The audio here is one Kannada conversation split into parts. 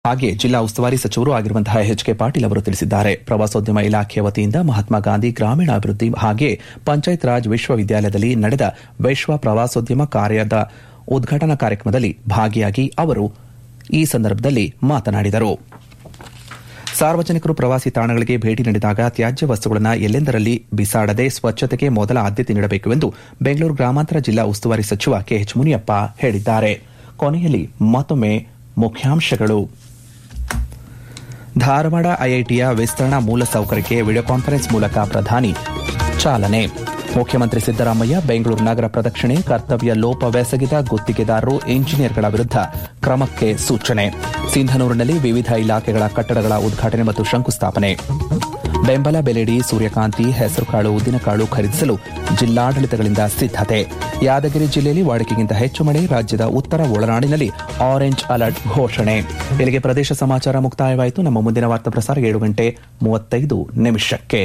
ಹಾಗೆ ಜಿಲ್ಲಾ ಉಸ್ತುವಾರಿ ಸಚಿವರೂ ಆಗಿರುವಂತಹ ಎಚ್ ಕೆ ಪಾಟೀಲ್ ಅವರು ತಿಳಿಸಿದ್ದಾರೆ ಪ್ರವಾಸೋದ್ಯಮ ಇಲಾಖೆಯ ವತಿಯಿಂದ ಮಹಾತ್ಮ ಗಾಂಧಿ ಗ್ರಾಮೀಣಾಭಿವೃದ್ಧಿ ಹಾಗೆ ಪಂಚಾಯತ್ ರಾಜ್ ವಿಶ್ವವಿದ್ಯಾಲಯದಲ್ಲಿ ನಡೆದ ವಿಶ್ವ ಪ್ರವಾಸೋದ್ಯಮ ಕಾರ್ಯದ ಉದ್ಘಾಟನಾ ಕಾರ್ಯಕ್ರಮದಲ್ಲಿ ಭಾಗಿಯಾಗಿ ಅವರು ಈ ಸಂದರ್ಭದಲ್ಲಿ ಮಾತನಾಡಿದರು ಸಾರ್ವಜನಿಕರು ಪ್ರವಾಸಿ ತಾಣಗಳಿಗೆ ಭೇಟಿ ನೀಡಿದಾಗ ತ್ಯಾಜ್ಯ ವಸ್ತುಗಳನ್ನು ಎಲ್ಲೆಂದರಲ್ಲಿ ಬಿಸಾಡದೆ ಸ್ವಚ್ಛತೆಗೆ ಮೊದಲ ಆದ್ಯತೆ ನೀಡಬೇಕು ಎಂದು ಬೆಂಗಳೂರು ಗ್ರಾಮಾಂತರ ಜಿಲ್ಲಾ ಉಸ್ತುವಾರಿ ಸಚಿವ ಕೆಎಚ್ ಮುನಿಯಪ್ಪ ಹೇಳಿದ್ದಾರೆ ಕೊನೆಯಲ್ಲಿ ಮತ್ತೊಮ್ಮೆ ಮುಖ್ಯಾಂಶಗಳು ಧಾರವಾಡ ಐಐಟಿಯ ವಿಸ್ತರಣಾ ಮೂಲಸೌಕರ್ಯಕ್ಕೆ ವಿಡಿಯೋ ಕಾನ್ಫರೆನ್ಸ್ ಮೂಲಕ ಪ್ರಧಾನಿ ಚಾಲನೆ ಮುಖ್ಯಮಂತ್ರಿ ಸಿದ್ದರಾಮಯ್ಯ ಬೆಂಗಳೂರು ನಗರ ಪ್ರದಕ್ಷಿಣೆ ಕರ್ತವ್ಯ ಲೋಪವೆಸಗಿದ ಗುತ್ತಿಗೆದಾರರು ಇಂಜಿನಿಯರ್ಗಳ ವಿರುದ್ಧ ಕ್ರಮಕ್ಕೆ ಸೂಚನೆ ಸಿಂಧನೂರಿನಲ್ಲಿ ವಿವಿಧ ಇಲಾಖೆಗಳ ಕಟ್ಟಡಗಳ ಉದ್ಘಾಟನೆ ಮತ್ತು ಶಂಕುಸ್ಥಾಪನೆ ಬೆಂಬಲ ಬೆಲೆಡಿ ಸೂರ್ಯಕಾಂತಿ ಹೆಸರುಕಾಳು ಉದ್ದಿನಕಾಳು ಖರೀದಿಸಲು ಜಿಲ್ಲಾಡಳಿತಗಳಿಂದ ಸಿದ್ದತೆ ಯಾದಗಿರಿ ಜಿಲ್ಲೆಯಲ್ಲಿ ವಾಡಿಕೆಗಿಂತ ಹೆಚ್ಚು ಮಳೆ ರಾಜ್ಯದ ಉತ್ತರ ಒಳನಾಡಿನಲ್ಲಿ ಆರೆಂಜ್ ಅಲರ್ಟ್ ಘೋಷಣೆ ಇಲ್ಲಿಗೆ ಪ್ರದೇಶ ಸಮಾಚಾರ ಮುಕ್ತಾಯವಾಯಿತು ನಮ್ಮ ಮುಂದಿನ ವಾರ್ತಾ ಪ್ರಸಾರ ಏಳು ಗಂಟೆ ಮೂವತ್ತೈದು ನಿಮಿಷಕ್ಕೆ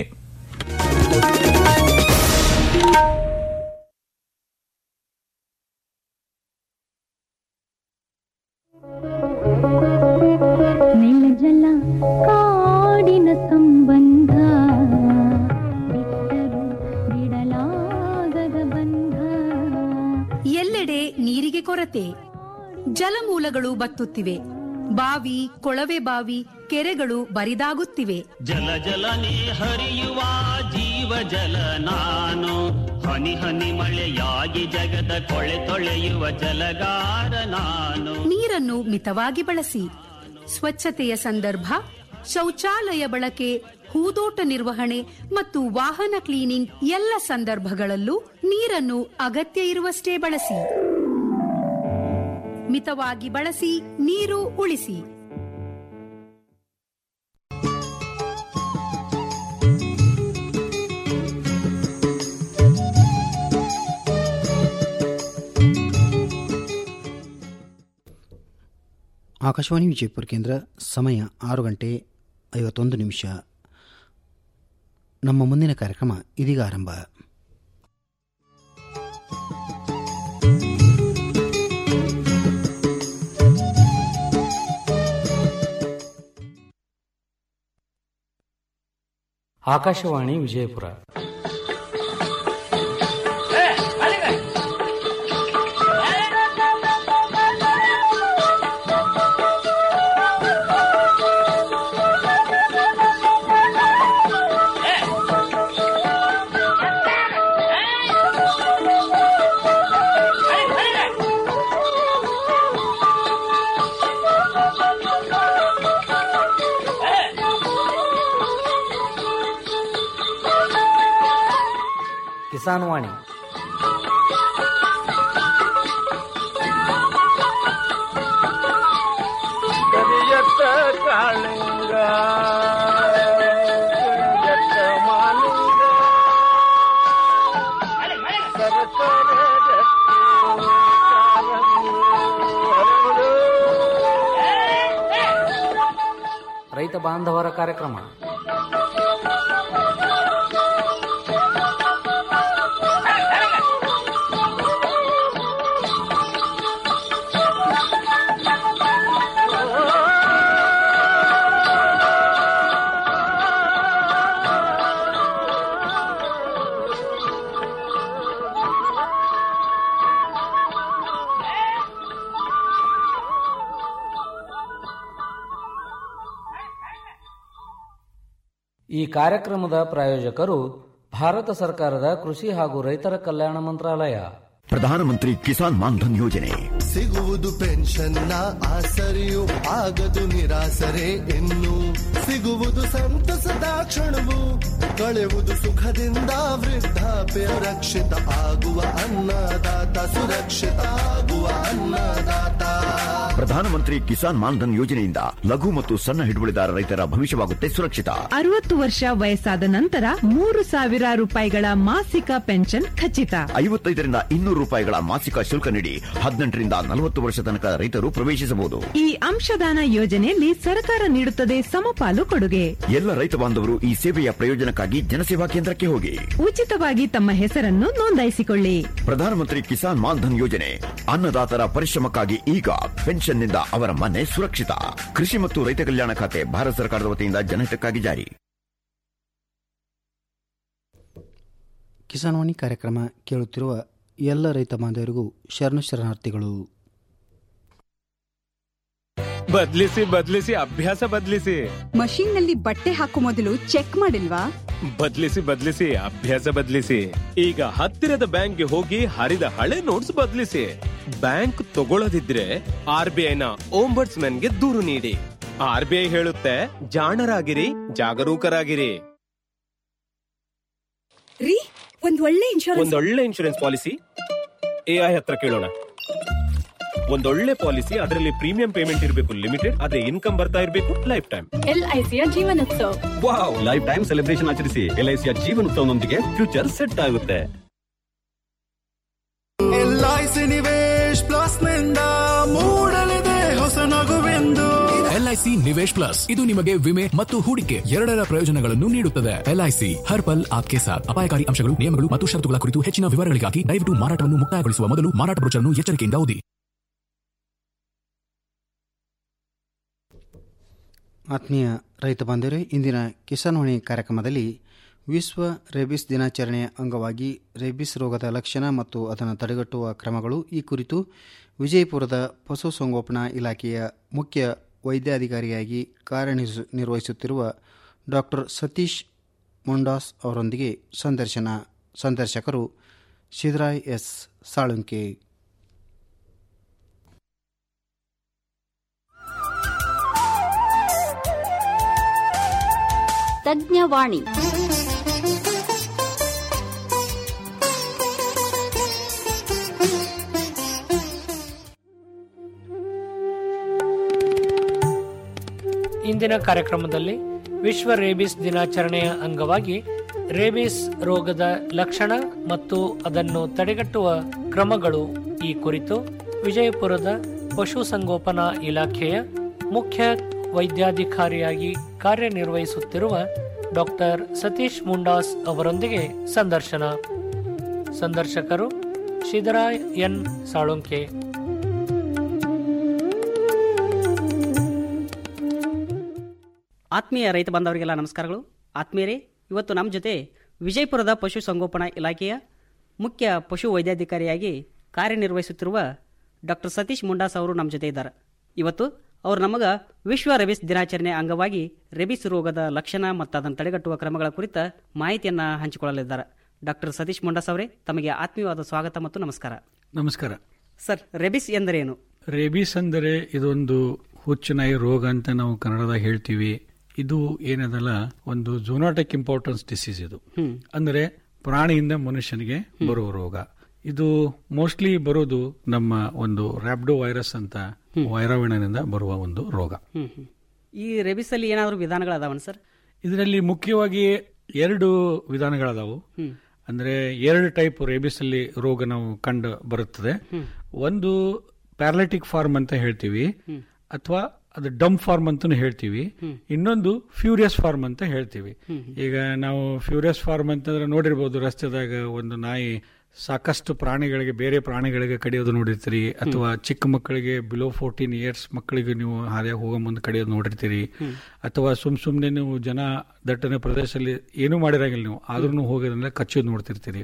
ನೆಲಜಲ ಕಾಡಿನ ಸಂಬಂಧ ಬಿಟ್ಟರು ಬಿಡಲಾಗದ ಬಂಧ ಎಲ್ಲೆಡೆ ನೀರಿಗೆ ಕೊರತೆ ಜಲಮೂಲಗಳು ಬತ್ತುತ್ತಿವೆ ಬಾವಿ ಕೊಳವೆ ಬಾವಿ ಕೆರೆಗಳು ಬರಿದಾಗುತ್ತಿವೆ ಜಲ ಜಲನೆ ಹರಿಯುವ ಜೀವ ಜಲ ನಾನು ಹನಿ ಹನಿ ಮಳೆಯಾಗಿ ಜಗದ ಕೊಳೆ ತೊಳೆಯುವ ಜಲಗಾರ ನಾನು ನೀರನ್ನು ಮಿತವಾಗಿ ಬಳಸಿ ಸ್ವಚ್ಛತೆಯ ಸಂದರ್ಭ ಶೌಚಾಲಯ ಬಳಕೆ ಹೂದೋಟ ನಿರ್ವಹಣೆ ಮತ್ತು ವಾಹನ ಕ್ಲೀನಿಂಗ್ ಎಲ್ಲ ಸಂದರ್ಭಗಳಲ್ಲೂ ನೀರನ್ನು ಅಗತ್ಯ ಇರುವಷ್ಟೇ ಬಳಸಿ ಮಿತವಾಗಿ ಬಳಸಿ ನೀರು ಉಳಿಸಿ ಆಕಾಶವಾಣಿ ವಿಜಯಪುರ ಕೇಂದ್ರ ಸಮಯ ಆರು ಗಂಟೆ ಐವತ್ತೊಂದು ನಿಮಿಷ ನಮ್ಮ ಮುಂದಿನ ಕಾರ್ಯಕ್ರಮ ಇದೀಗ ಆರಂಭ ಆಕಾಶವಾಣಿ ವಿಜಯಪುರ ಕಿಸಾನ್ ವಾಣಿ ಕರಿಯತ್ತ ಕಾಳಿಂಗ ಕರಿಯತ್ತ ಮಾಲಿಂಗ ಸರಸರ ಗಟ್ಟಿ ಕಾಲಂಗು ಹರಳು. ರೈತ ಬಾಂಧವರ ಕಾರ್ಯಕ್ರಮ ಈ ಕಾರ್ಯಕ್ರಮದ ಪ್ರಾಯೋಜಕರು ಭಾರತ ಸರ್ಕಾರದ ಕೃಷಿ ಹಾಗೂ ರೈತರ ಕಲ್ಯಾಣ ಮಂತ್ರಾಲಯ ಪ್ರಧಾನಮಂತ್ರಿ ಕಿಸಾನ್ ಮಾನ್ಧನ್ ಯೋಜನೆ ಸಿಗುವುದು ಪೆನ್ಷನ್ನ ಆಸರೆಯು ಆಗದು ನಿರಾಸರೆ ಇನ್ನು ಸಿಗುವುದು ಸಂತಸದ ಕ್ಷಣವು ಕಳೆವುದು ಸುಖದಿಂದ ವೃದ್ಧಾಪ್ಯ ರಕ್ಷಿತ ಆಗುವ ಅನ್ನದಾತ ಸುರಕ್ಷಿತ ಆಗುವ ಅನ್ನದಾತ ಪ್ರಧಾನಮಂತ್ರಿ ಕಿಸಾನ್ ಮಾನ್ಧನ್ ಯೋಜನೆಯಿಂದ ಲಘು ಮತ್ತು ಸಣ್ಣ ಹಿಡುವಳಿದಾರ ರೈತರ ಭವಿಷ್ಯವಾಗುತ್ತೆ ಸುರಕ್ಷಿತ ಅರವತ್ತು ವರ್ಷ ವಯಸ್ಸಾದ ನಂತರ ಮೂರು ಸಾವಿರ ರೂಪಾಯಿಗಳ ಮಾಸಿಕ ಪೆನ್ಷನ್ ಖಚಿತ ಐವತ್ತೈದರಿಂದ ಇನ್ನೂರು ರೂಪಾಯಿಗಳ ಮಾಸಿಕ ಶುಲ್ಕ ನೀಡಿ ಹದಿನೆಂಟರಿಂದ ನಲವತ್ತು ವರ್ಷ ತನಕ ರೈತರು ಪ್ರವೇಶಿಸಬಹುದು ಈ ಅಂಶದಾನ ಯೋಜನೆಯಲ್ಲಿ ಸರ್ಕಾರ ನೀಡುತ್ತದೆ ಸಮಪಾಲು ಕೊಡುಗೆ ಎಲ್ಲ ರೈತ ಬಾಂಧವರು ಈ ಸೇವೆಯ ಪ್ರಯೋಜನಕ್ಕಾಗಿ ಜನಸೇವಾ ಕೇಂದ್ರಕ್ಕೆ ಹೋಗಿ ಉಚಿತವಾಗಿ ತಮ್ಮ ಹೆಸರನ್ನು ನೋಂದಾಯಿಸಿಕೊಳ್ಳಿ ಪ್ರಧಾನಮಂತ್ರಿ ಕಿಸಾನ್ ಮಾನ್ಧನ್ ಯೋಜನೆ ಅನ್ನದಾತರ ಪರಿಶ್ರಮಕ್ಕಾಗಿ ಈಗ ಪೆನ್ಷನ್ ಪೆನ್ಷನ್ನಿಂದ ಅವರ ಮನೆ ಸುರಕ್ಷಿತ ಕೃಷಿ ಮತ್ತು ರೈತ ಕಲ್ಯಾಣ ಖಾತೆ ಭಾರತ ಸರ್ಕಾರದ ವತಿಯಿಂದ ಜನಹಿತಕ್ಕಾಗಿ ಜಾರಿ ಕಿಸಾನ್ವಾಣಿ ಕಾರ್ಯಕ್ರಮ ಕೇಳುತ್ತಿರುವ ಎಲ್ಲ ರೈತ ಬಾಂಧವರಿಗೂ ಶರಣು ಶರಣಾರ್ಥಿಗಳು ಬದ್ಲಿಸಿ ಬದ್ಲಿಸಿ ಅಭ್ಯಾಸ ಬದ್ಲಿಸಿ ಮಷೀನ್ ನಲ್ಲಿ ಬಟ್ಟೆ ಹಾಕೋ ಮೊದಲು ಚೆಕ್ ಮಾಡಿಲ್ವಾ ಬದ್ಲಿಸಿ ಬದ್ಲಿಸಿ ಅಭ್ಯಾಸ ಬದ್ಲಿಸಿ ಈಗ ಹತ್ತಿರದ ಬ್ಯಾಂಕ್ಗೆ ಹೋಗಿ ಹರಿದ ಹಳೆ ನೋಟ್ಸ್ ಬದ್ಲಿಸಿ ಬ್ಯಾಂಕ್ ತಗೊಳ್ಳದಿದ್ರೆ ಆರ್ ಬಿ ಐನ ಓಂಬರ್ಟ್ಸ್ ಗೆ ದೂರು ನೀಡಿ ಆರ್ ಬಿ ಐ ಹೇಳುತ್ತೆ ಜಾಣರಾಗಿರಿ ಜಾಗರೂಕರಾಗಿರಿ ರೀ ಒಂದ್ ಒಳ್ಳೆ ಇನ್ಶೂರೆನ್ಸ್ ಒಂದೊಳ್ಳೆ ಇನ್ಶೂರೆನ್ಸ್ ಪಾಲಿಸಿ ಎಐ ಹತ್ರ ಕೇಳೋಣ ಒಂದೊಳ್ಳೆ ಪಾಲಿಸಿ ಅದರಲ್ಲಿ ಪ್ರೀಮಿಯಂ ಪೇಮೆಂಟ್ ಇರಬೇಕು ಲಿಮಿಟೆಡ್ ಅದೇ ಇನ್ಕಮ್ ಬರ್ತಾ ಇರಬೇಕು ಲೈಫ್ ಟೈಮ್ ಎಲ್ಐಸಿಯ ಜೀವನೋತ್ಸವ ವಾವ್ ಲೈಫ್ ಟೈಮ್ ಸೆಲೆಬ್ರೇಷನ್ ಆಚರಿಸಿ ಎಲ್ಐಸಿಯ ಜೀವನೋತ್ಸವನೊಂದಿಗೆ ಫ್ಯೂಚರ್ ಸೆಟ್ ಆಗುತ್ತೆ ಎಲ್ಐಸಿ ನಿವೇಶ್ ಪ್ಲಸ್ ನಿಂದ ಮೂಡಲಿದೆ ಹೊಸ ನಗುವೆಂದು ಎಲ್ಐಸಿ ನಿವೇಶ್ ಪ್ಲಸ್ ಇದು ನಿಮಗೆ ವಿಮೆ ಮತ್ತು ಹೂಡಿಕೆ ಎರಡರ ಪ್ರಯೋಜನಗಳನ್ನು ನೀಡುತ್ತದೆ ಎಲ್ಐಸಿ ಹರ್ ಪಲ್ ಆಪ್ಕೆ ಸಾಥ್ ಅಪಾಯಕಾರಿ ಅಂಶಗಳು ನಿಯಮಗಳು ಮತ್ತು ಷರತ್ತುಗಳ ಕುರಿತು ಹೆಚ್ಚಿನ ವಿವರಗಳಿಗಾಗಿ ದಯವಿಟ್ಟು ಮಾರಾಟವನ್ನು ಮುಕ್ತಾಯಗೊಳಿಸುವ ಮೊದಲು ಮಾರಾಟ ಬ್ರೋಚರ್ನ್ನು ಎಚ್ಚರಿಕೆಯಿಂದ ಓದಿ ಆತ್ಮೀಯ ರೈತ ಬಾಂಧವರೇ ಇಂದಿನ ಕಿಸಾನ್ವಾಣಿ ಕಾರ್ಯಕ್ರಮದಲ್ಲಿ ವಿಶ್ವ ರೇಬಿಸ್ ದಿನಾಚರಣೆಯ ಅಂಗವಾಗಿ ರೇಬಿಸ್ ರೋಗದ ಲಕ್ಷಣ ಮತ್ತು ಅದನ್ನು ತಡೆಗಟ್ಟುವ ಕ್ರಮಗಳು ಈ ಕುರಿತು ವಿಜಯಪುರದ ಪಶುಸಂಗೋಪನಾ ಇಲಾಖೆಯ ಮುಖ್ಯ ವೈದ್ಯಾಧಿಕಾರಿಯಾಗಿ ಕಾರ್ಯನಿರ್ವ ನಿರ್ವಹಿಸುತ್ತಿರುವ ಡಾಕ್ಟರ್ ಸತೀಶ್ ಮೊಂಡಾಸ್ ಅವರೊಂದಿಗೆ ಸಂದರ್ಶನ ಸಂದರ್ಶಕರು ಶಿದ್ರಾಯ್ ಎಸ್ ಸಾಳುಂಕೆ ತಜ್ಞವಾಣಿ ಇಂದಿನ ಕಾರ್ಯಕ್ರಮದಲ್ಲಿ ವಿಶ್ವ ರೇಬಿಸ್ ದಿನಾಚರಣೆಯ ಅಂಗವಾಗಿ ರೇಬಿಸ್ ರೋಗದ ಲಕ್ಷಣ ಮತ್ತು ಅದನ್ನು ತಡೆಗಟ್ಟುವ ಕ್ರಮಗಳು ಈ ಕುರಿತು ವಿಜಯಪುರದ ಪಶುಸಂಗೋಪನಾ ಇಲಾಖೆಯ ಮುಖ್ಯ ವೈದ್ಯಾಧಿಕಾರಿಯಾಗಿ ಕಾರ್ಯನಿರ್ವಹಿಸುತ್ತಿರುವ ಡಾಕ್ಟರ್ ಸತೀಶ್ ಮುಂಡಾಸ್ ಅವರೊಂದಿಗೆ ಸಂದರ್ಶನ ಸಂದರ್ಶಕರು ಶಿದರಾಯ್ ಎನ್ ಸಾಳುಂಕೆ ಆತ್ಮೀಯ ರೈತ ಬಾಂಧವರಿಗೆಲ್ಲ ನಮಸ್ಕಾರಗಳು ಆತ್ಮೀಯರೇ ಇವತ್ತು ನಮ್ಮ ಜೊತೆ ವಿಜಯಪುರದ ಪಶು ಸಂಗೋಪನಾ ಇಲಾಖೆಯ ಮುಖ್ಯ ಪಶು ವೈದ್ಯಾಧಿಕಾರಿಯಾಗಿ ಕಾರ್ಯನಿರ್ವಹಿಸುತ್ತಿರುವ ಡಾಕ್ಟರ್ ಸತೀಶ್ ಮುಂಡಾಸ್ ಅವರು ನಮ್ಮ ಜೊತೆ ಇದ್ದಾರೆ ಇವತ್ತು ಅವರು ನಮಗೆ ವಿಶ್ವ ರೆಬಿಸ್ ದಿನಾಚರಣೆ ಅಂಗವಾಗಿ ರೆಬಿಸ್ ರೋಗದ ಲಕ್ಷಣ ಮತ್ತು ಅದನ್ನು ತಡೆಗಟ್ಟುವ ಕ್ರಮಗಳ ಕುರಿತ ಮಾಹಿತಿಯನ್ನು ಹಂಚಿಕೊಳ್ಳಲಿದ್ದಾರೆ ಡಾಕ್ಟರ್ ಸತೀಶ್ ಮುಂಡಾಸ್ ಅವರೇ ತಮಗೆ ಆತ್ಮೀಯವಾದ ಸ್ವಾಗತ ಮತ್ತು ನಮಸ್ಕಾರ ನಮಸ್ಕಾರ ಸರ್ ರೆಬಿಸ್ ಎಂದರೇನು ರೇಬಿಸ್ ಅಂದರೆ ಇದೊಂದು ಹುಚ್ಚುನಾಯಿ ರೋಗ ಅಂತ ನಾವು ಕನ್ನಡದಾಗ ಹೇಳ್ತೀವಿ ಇದು ಏನದಲ್ಲ ಒಂದು ಜೋನಾಟಿಕ್ ಇಂಪಾರ್ಟೆನ್ಸ್ ಡಿಸೀಸ್ ಇದು ಅಂದ್ರೆ ಪ್ರಾಣಿಯಿಂದ ಮನುಷ್ಯನಿಗೆ ಬರುವ ರೋಗ ಇದು ಮೋಸ್ಟ್ಲಿ ಬರೋದು ನಮ್ಮ ಒಂದು ರ್ಯಾಬ್ಡೋ ವೈರಸ್ ಅಂತ ವೈರಾಣುವಿನಿಂದ ಬರುವ ಒಂದು ರೋಗ ಹ್ಮ್ ಹ್ಮ್. ಈ ರೆಬಿಸ್ ಅಲ್ಲಿ ಏನಾದರೂ ವಿಧಾನಗಳದಾವನ್ ಸರ್ ಇದರಲ್ಲಿ ಮುಖ್ಯವಾಗಿ ಎರಡು ವಿಧಾನಗಳದಾವು ಹ್ಮ್. ಅಂದ್ರೆ ಎರಡು ಟೈಪ್ ರೇಬಿಸ್ ಅಲ್ಲಿ ರೋಗ ನಾವು ಕಂಡು ಬರುತ್ತದೆ ಹ್ಮ್. ಒಂದು ಪ್ಯಾರಲಿಟಿಕ್ ಫಾರ್ಮ್ ಅಂತ ಹೇಳ್ತೀವಿ ಹ್ಮ್. ಅಥವಾ ಅದು ಡಮ್ ಫಾರ್ಮ್ ಅಂತಾನು ಹೇಳ್ತೀವಿ ಹ್ಮ್. ಇನ್ನೊಂದು ಫ್ಯೂರಿಯಸ್ ಫಾರ್ಮ್ ಅಂತ ಹೇಳ್ತೀವಿ ಹ್ಮ್. ಈಗ ನಾವು ಫ್ಯೂರಿಯಸ್ ಫಾರ್ಮ್ ಅಂತಂದ್ರೆ ನೋಡಿರ್ಬೋದು ರಸ್ತೆದಾಗ ಒಂದು ನಾಯಿ ಸಾಕಷ್ಟು ಪ್ರಾಣಿಗಳಿಗೆ ಬೇರೆ ಪ್ರಾಣಿಗಳಿಗೆ ಕಡಿಯೋದು ನೋಡಿರ್ತೀರಿ ಅಥವಾ ಚಿಕ್ಕ ಮಕ್ಕಳಿಗೆ ಬಿಲೋ ಫೋರ್ಟೀನ್ ಇಯರ್ಸ್ ಮಕ್ಕಳಿಗೆ ನೀವು ಹಾದಿಯಾಗಿ ಹೋಗೋ ಮುಂದೆ ಕಡಿಯೋದು ನೋಡಿರ್ತೀರಿ ಅಥವಾ ಸುಮ್ ಸುಮ್ನೆ ನೀವು ಜನ ದಟ್ಟಣೆ ಪ್ರದೇಶದಲ್ಲಿ ಏನೂ ಮಾಡಿರಂಗಿಲ್ಲ ನೀವು ಆದ್ರೂ ಹೋಗೋದ್ರಿಂದ ಕಚ್ಚೋದು ನೋಡ್ತಿರ್ತೀರಿ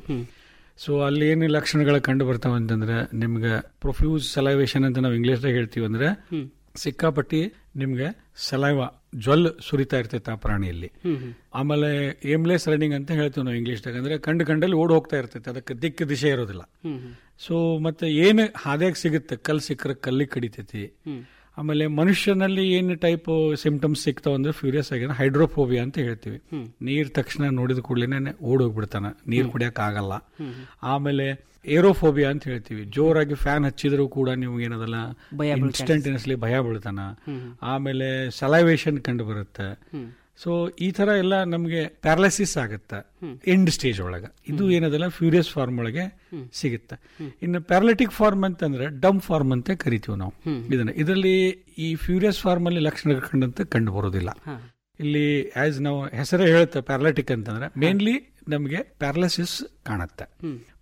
ಸೊ ಅಲ್ಲಿ ಏನು ಲಕ್ಷಣಗಳು ಕಂಡು ಬರ್ತಾವ ಅಂತಂದ್ರೆ ನಿಮ್ಗೆ ಪ್ರೊಫ್ಯೂಸ್ ಸಲೈವೇಶನ್ ಅಂತ ನಾವು ಇಂಗ್ಲಿಷ್ದಾಗ ಹೇಳ್ತೀವಿ ಅಂದ್ರೆ ಹ್ಮ್. ಸಿಕ್ಕಾಪಟ್ಟಿ ನಿಮ್ಗೆ ಸಲೈವ ಜ್ವಲ್ ಸುರಿತಾ ಇರ್ತೈತೆ ಆ ಪ್ರಾಣಿಯಲ್ಲಿ ಹ್ಮ್ ಹ್ಮ್. ಆಮೇಲೆ ಏಮ್ಲೆಸ್ ರನ್ನಿಂಗ್ ಅಂತ ಹೇಳ್ತೀವಿ ನಾವು ಇಂಗ್ಲಿಷ್ದಾಗ ಅಂದ್ರೆ ಕಂಡು ಕಂಡಲ್ಲಿ ಓಡ್ ಹೋಗ್ತಾ ಇರ್ತೈತೆ ಅದಕ್ಕೆ ದಿಕ್ಕು ದಿಶೆ ಇರೋದಿಲ್ಲ ಹ್ಮ್ ಹ್ಮ್. ಸೊ ಮತ್ತೆ ಏನು ಹಾದ್ಯಾಗ ಸಿಗುತ್ತೆ ಕಲ್ ಸಿಕ್ಕರೆ ಕಲ್ಲಿಗೆ ಕಡಿತೈತಿ ಹ್ಮ್. ಆಮೇಲೆ ಮನುಷ್ಯನಲ್ಲಿ ಏನು ಟೈಪ್ ಸಿಂಪ್ಟಮ್ಸ್ ಸಿಗ್ತಾವ ಅಂದ್ರೆ ಫ್ಯೂರಿಯಸ್ ಆಗಿ ಹೈಡ್ರೋಫೋಬಿಯಾ ಅಂತ ಹೇಳ್ತೀವಿ ಹ್ಮ್. ನೀರ್ ತಕ್ಷಣ ನೋಡಿದ ಕೂಡಲೇ ಓಡೋಗ್ಬಿಡ್ತಾನ ನೀರ್ ಕುಡಿಯಕ್ ಆಗಲ್ಲ ಹ್ಮ್. ಆಮೇಲೆ ಏರೋಫೋಬಿಯಾ ಅಂತ ಹೇಳ್ತೀವಿ ಜೋರಾಗಿ ಫ್ಯಾನ್ ಹಚ್ಚಿದ್ರು ಕೂಡ ನೀವು ಏನದಲ್ಲ ಭಯ ಬೀಳ್ತಾ ಇನ್ಸ್ಟಂಟೇನಿಯಸ್ಲಿ ಭಯ ಬೀಳ್ತಾನ ಹ್ಮ್. ಆಮೇಲೆ ಸಲೈವೇಶನ್ ಕಂಡು ಬರುತ್ತೆ ಹ್ಮ್. ಸೊ ಈ ತರ ಎಲ್ಲ ನಮಗೆ ಪ್ಯಾರಲೈಸಿಸ್ ಆಗುತ್ತೆ ಹ್ಮ್. ಎಂಡ್ ಸ್ಟೇಜ್ ಒಳಗೆ ಇದು ಏನದಲ್ಲ ಫ್ಯೂರಿಯಸ್ ಫಾರ್ಮ್ ಒಳಗೆ ಹ್ಮ್. ಸಿಗುತ್ತೆ ಹ್ಮ್. ಇನ್ನು ಪ್ಯಾರಲಿಟಿಕ್ ಫಾರ್ಮ್ ಅಂತಂದ್ರೆ ಡಮ್ ಫಾರ್ಮ್ ಅಂತ ಕರಿತೀವಿ ನಾವು ಹ್ಮ್. ಇದನ್ನ ಇದರಲ್ಲಿ ಈ ಫ್ಯೂರಿಯಸ್ ಫಾರ್ಮ್ ಅಲ್ಲಿ ಲಕ್ಷಣಗಳು ಕಂಡಂತೆ ಕಂಡು ಬರೋದಿಲ್ಲ ಹಾ. ಇಲ್ಲಿ ಆಸ್ ನಾವು ಹೆಸರೇ ಹೇಳುತ್ತೆ ಪ್ಯಾರಲಿಟಿಕ್ ಅಂತಂದ್ರೆ ಮೇನ್ಲಿ ನಮಗೆ ಪ್ಯಾರಲಿಸಿಸ್ ಕಾಣುತ್ತೆ ಹ್ಮ್.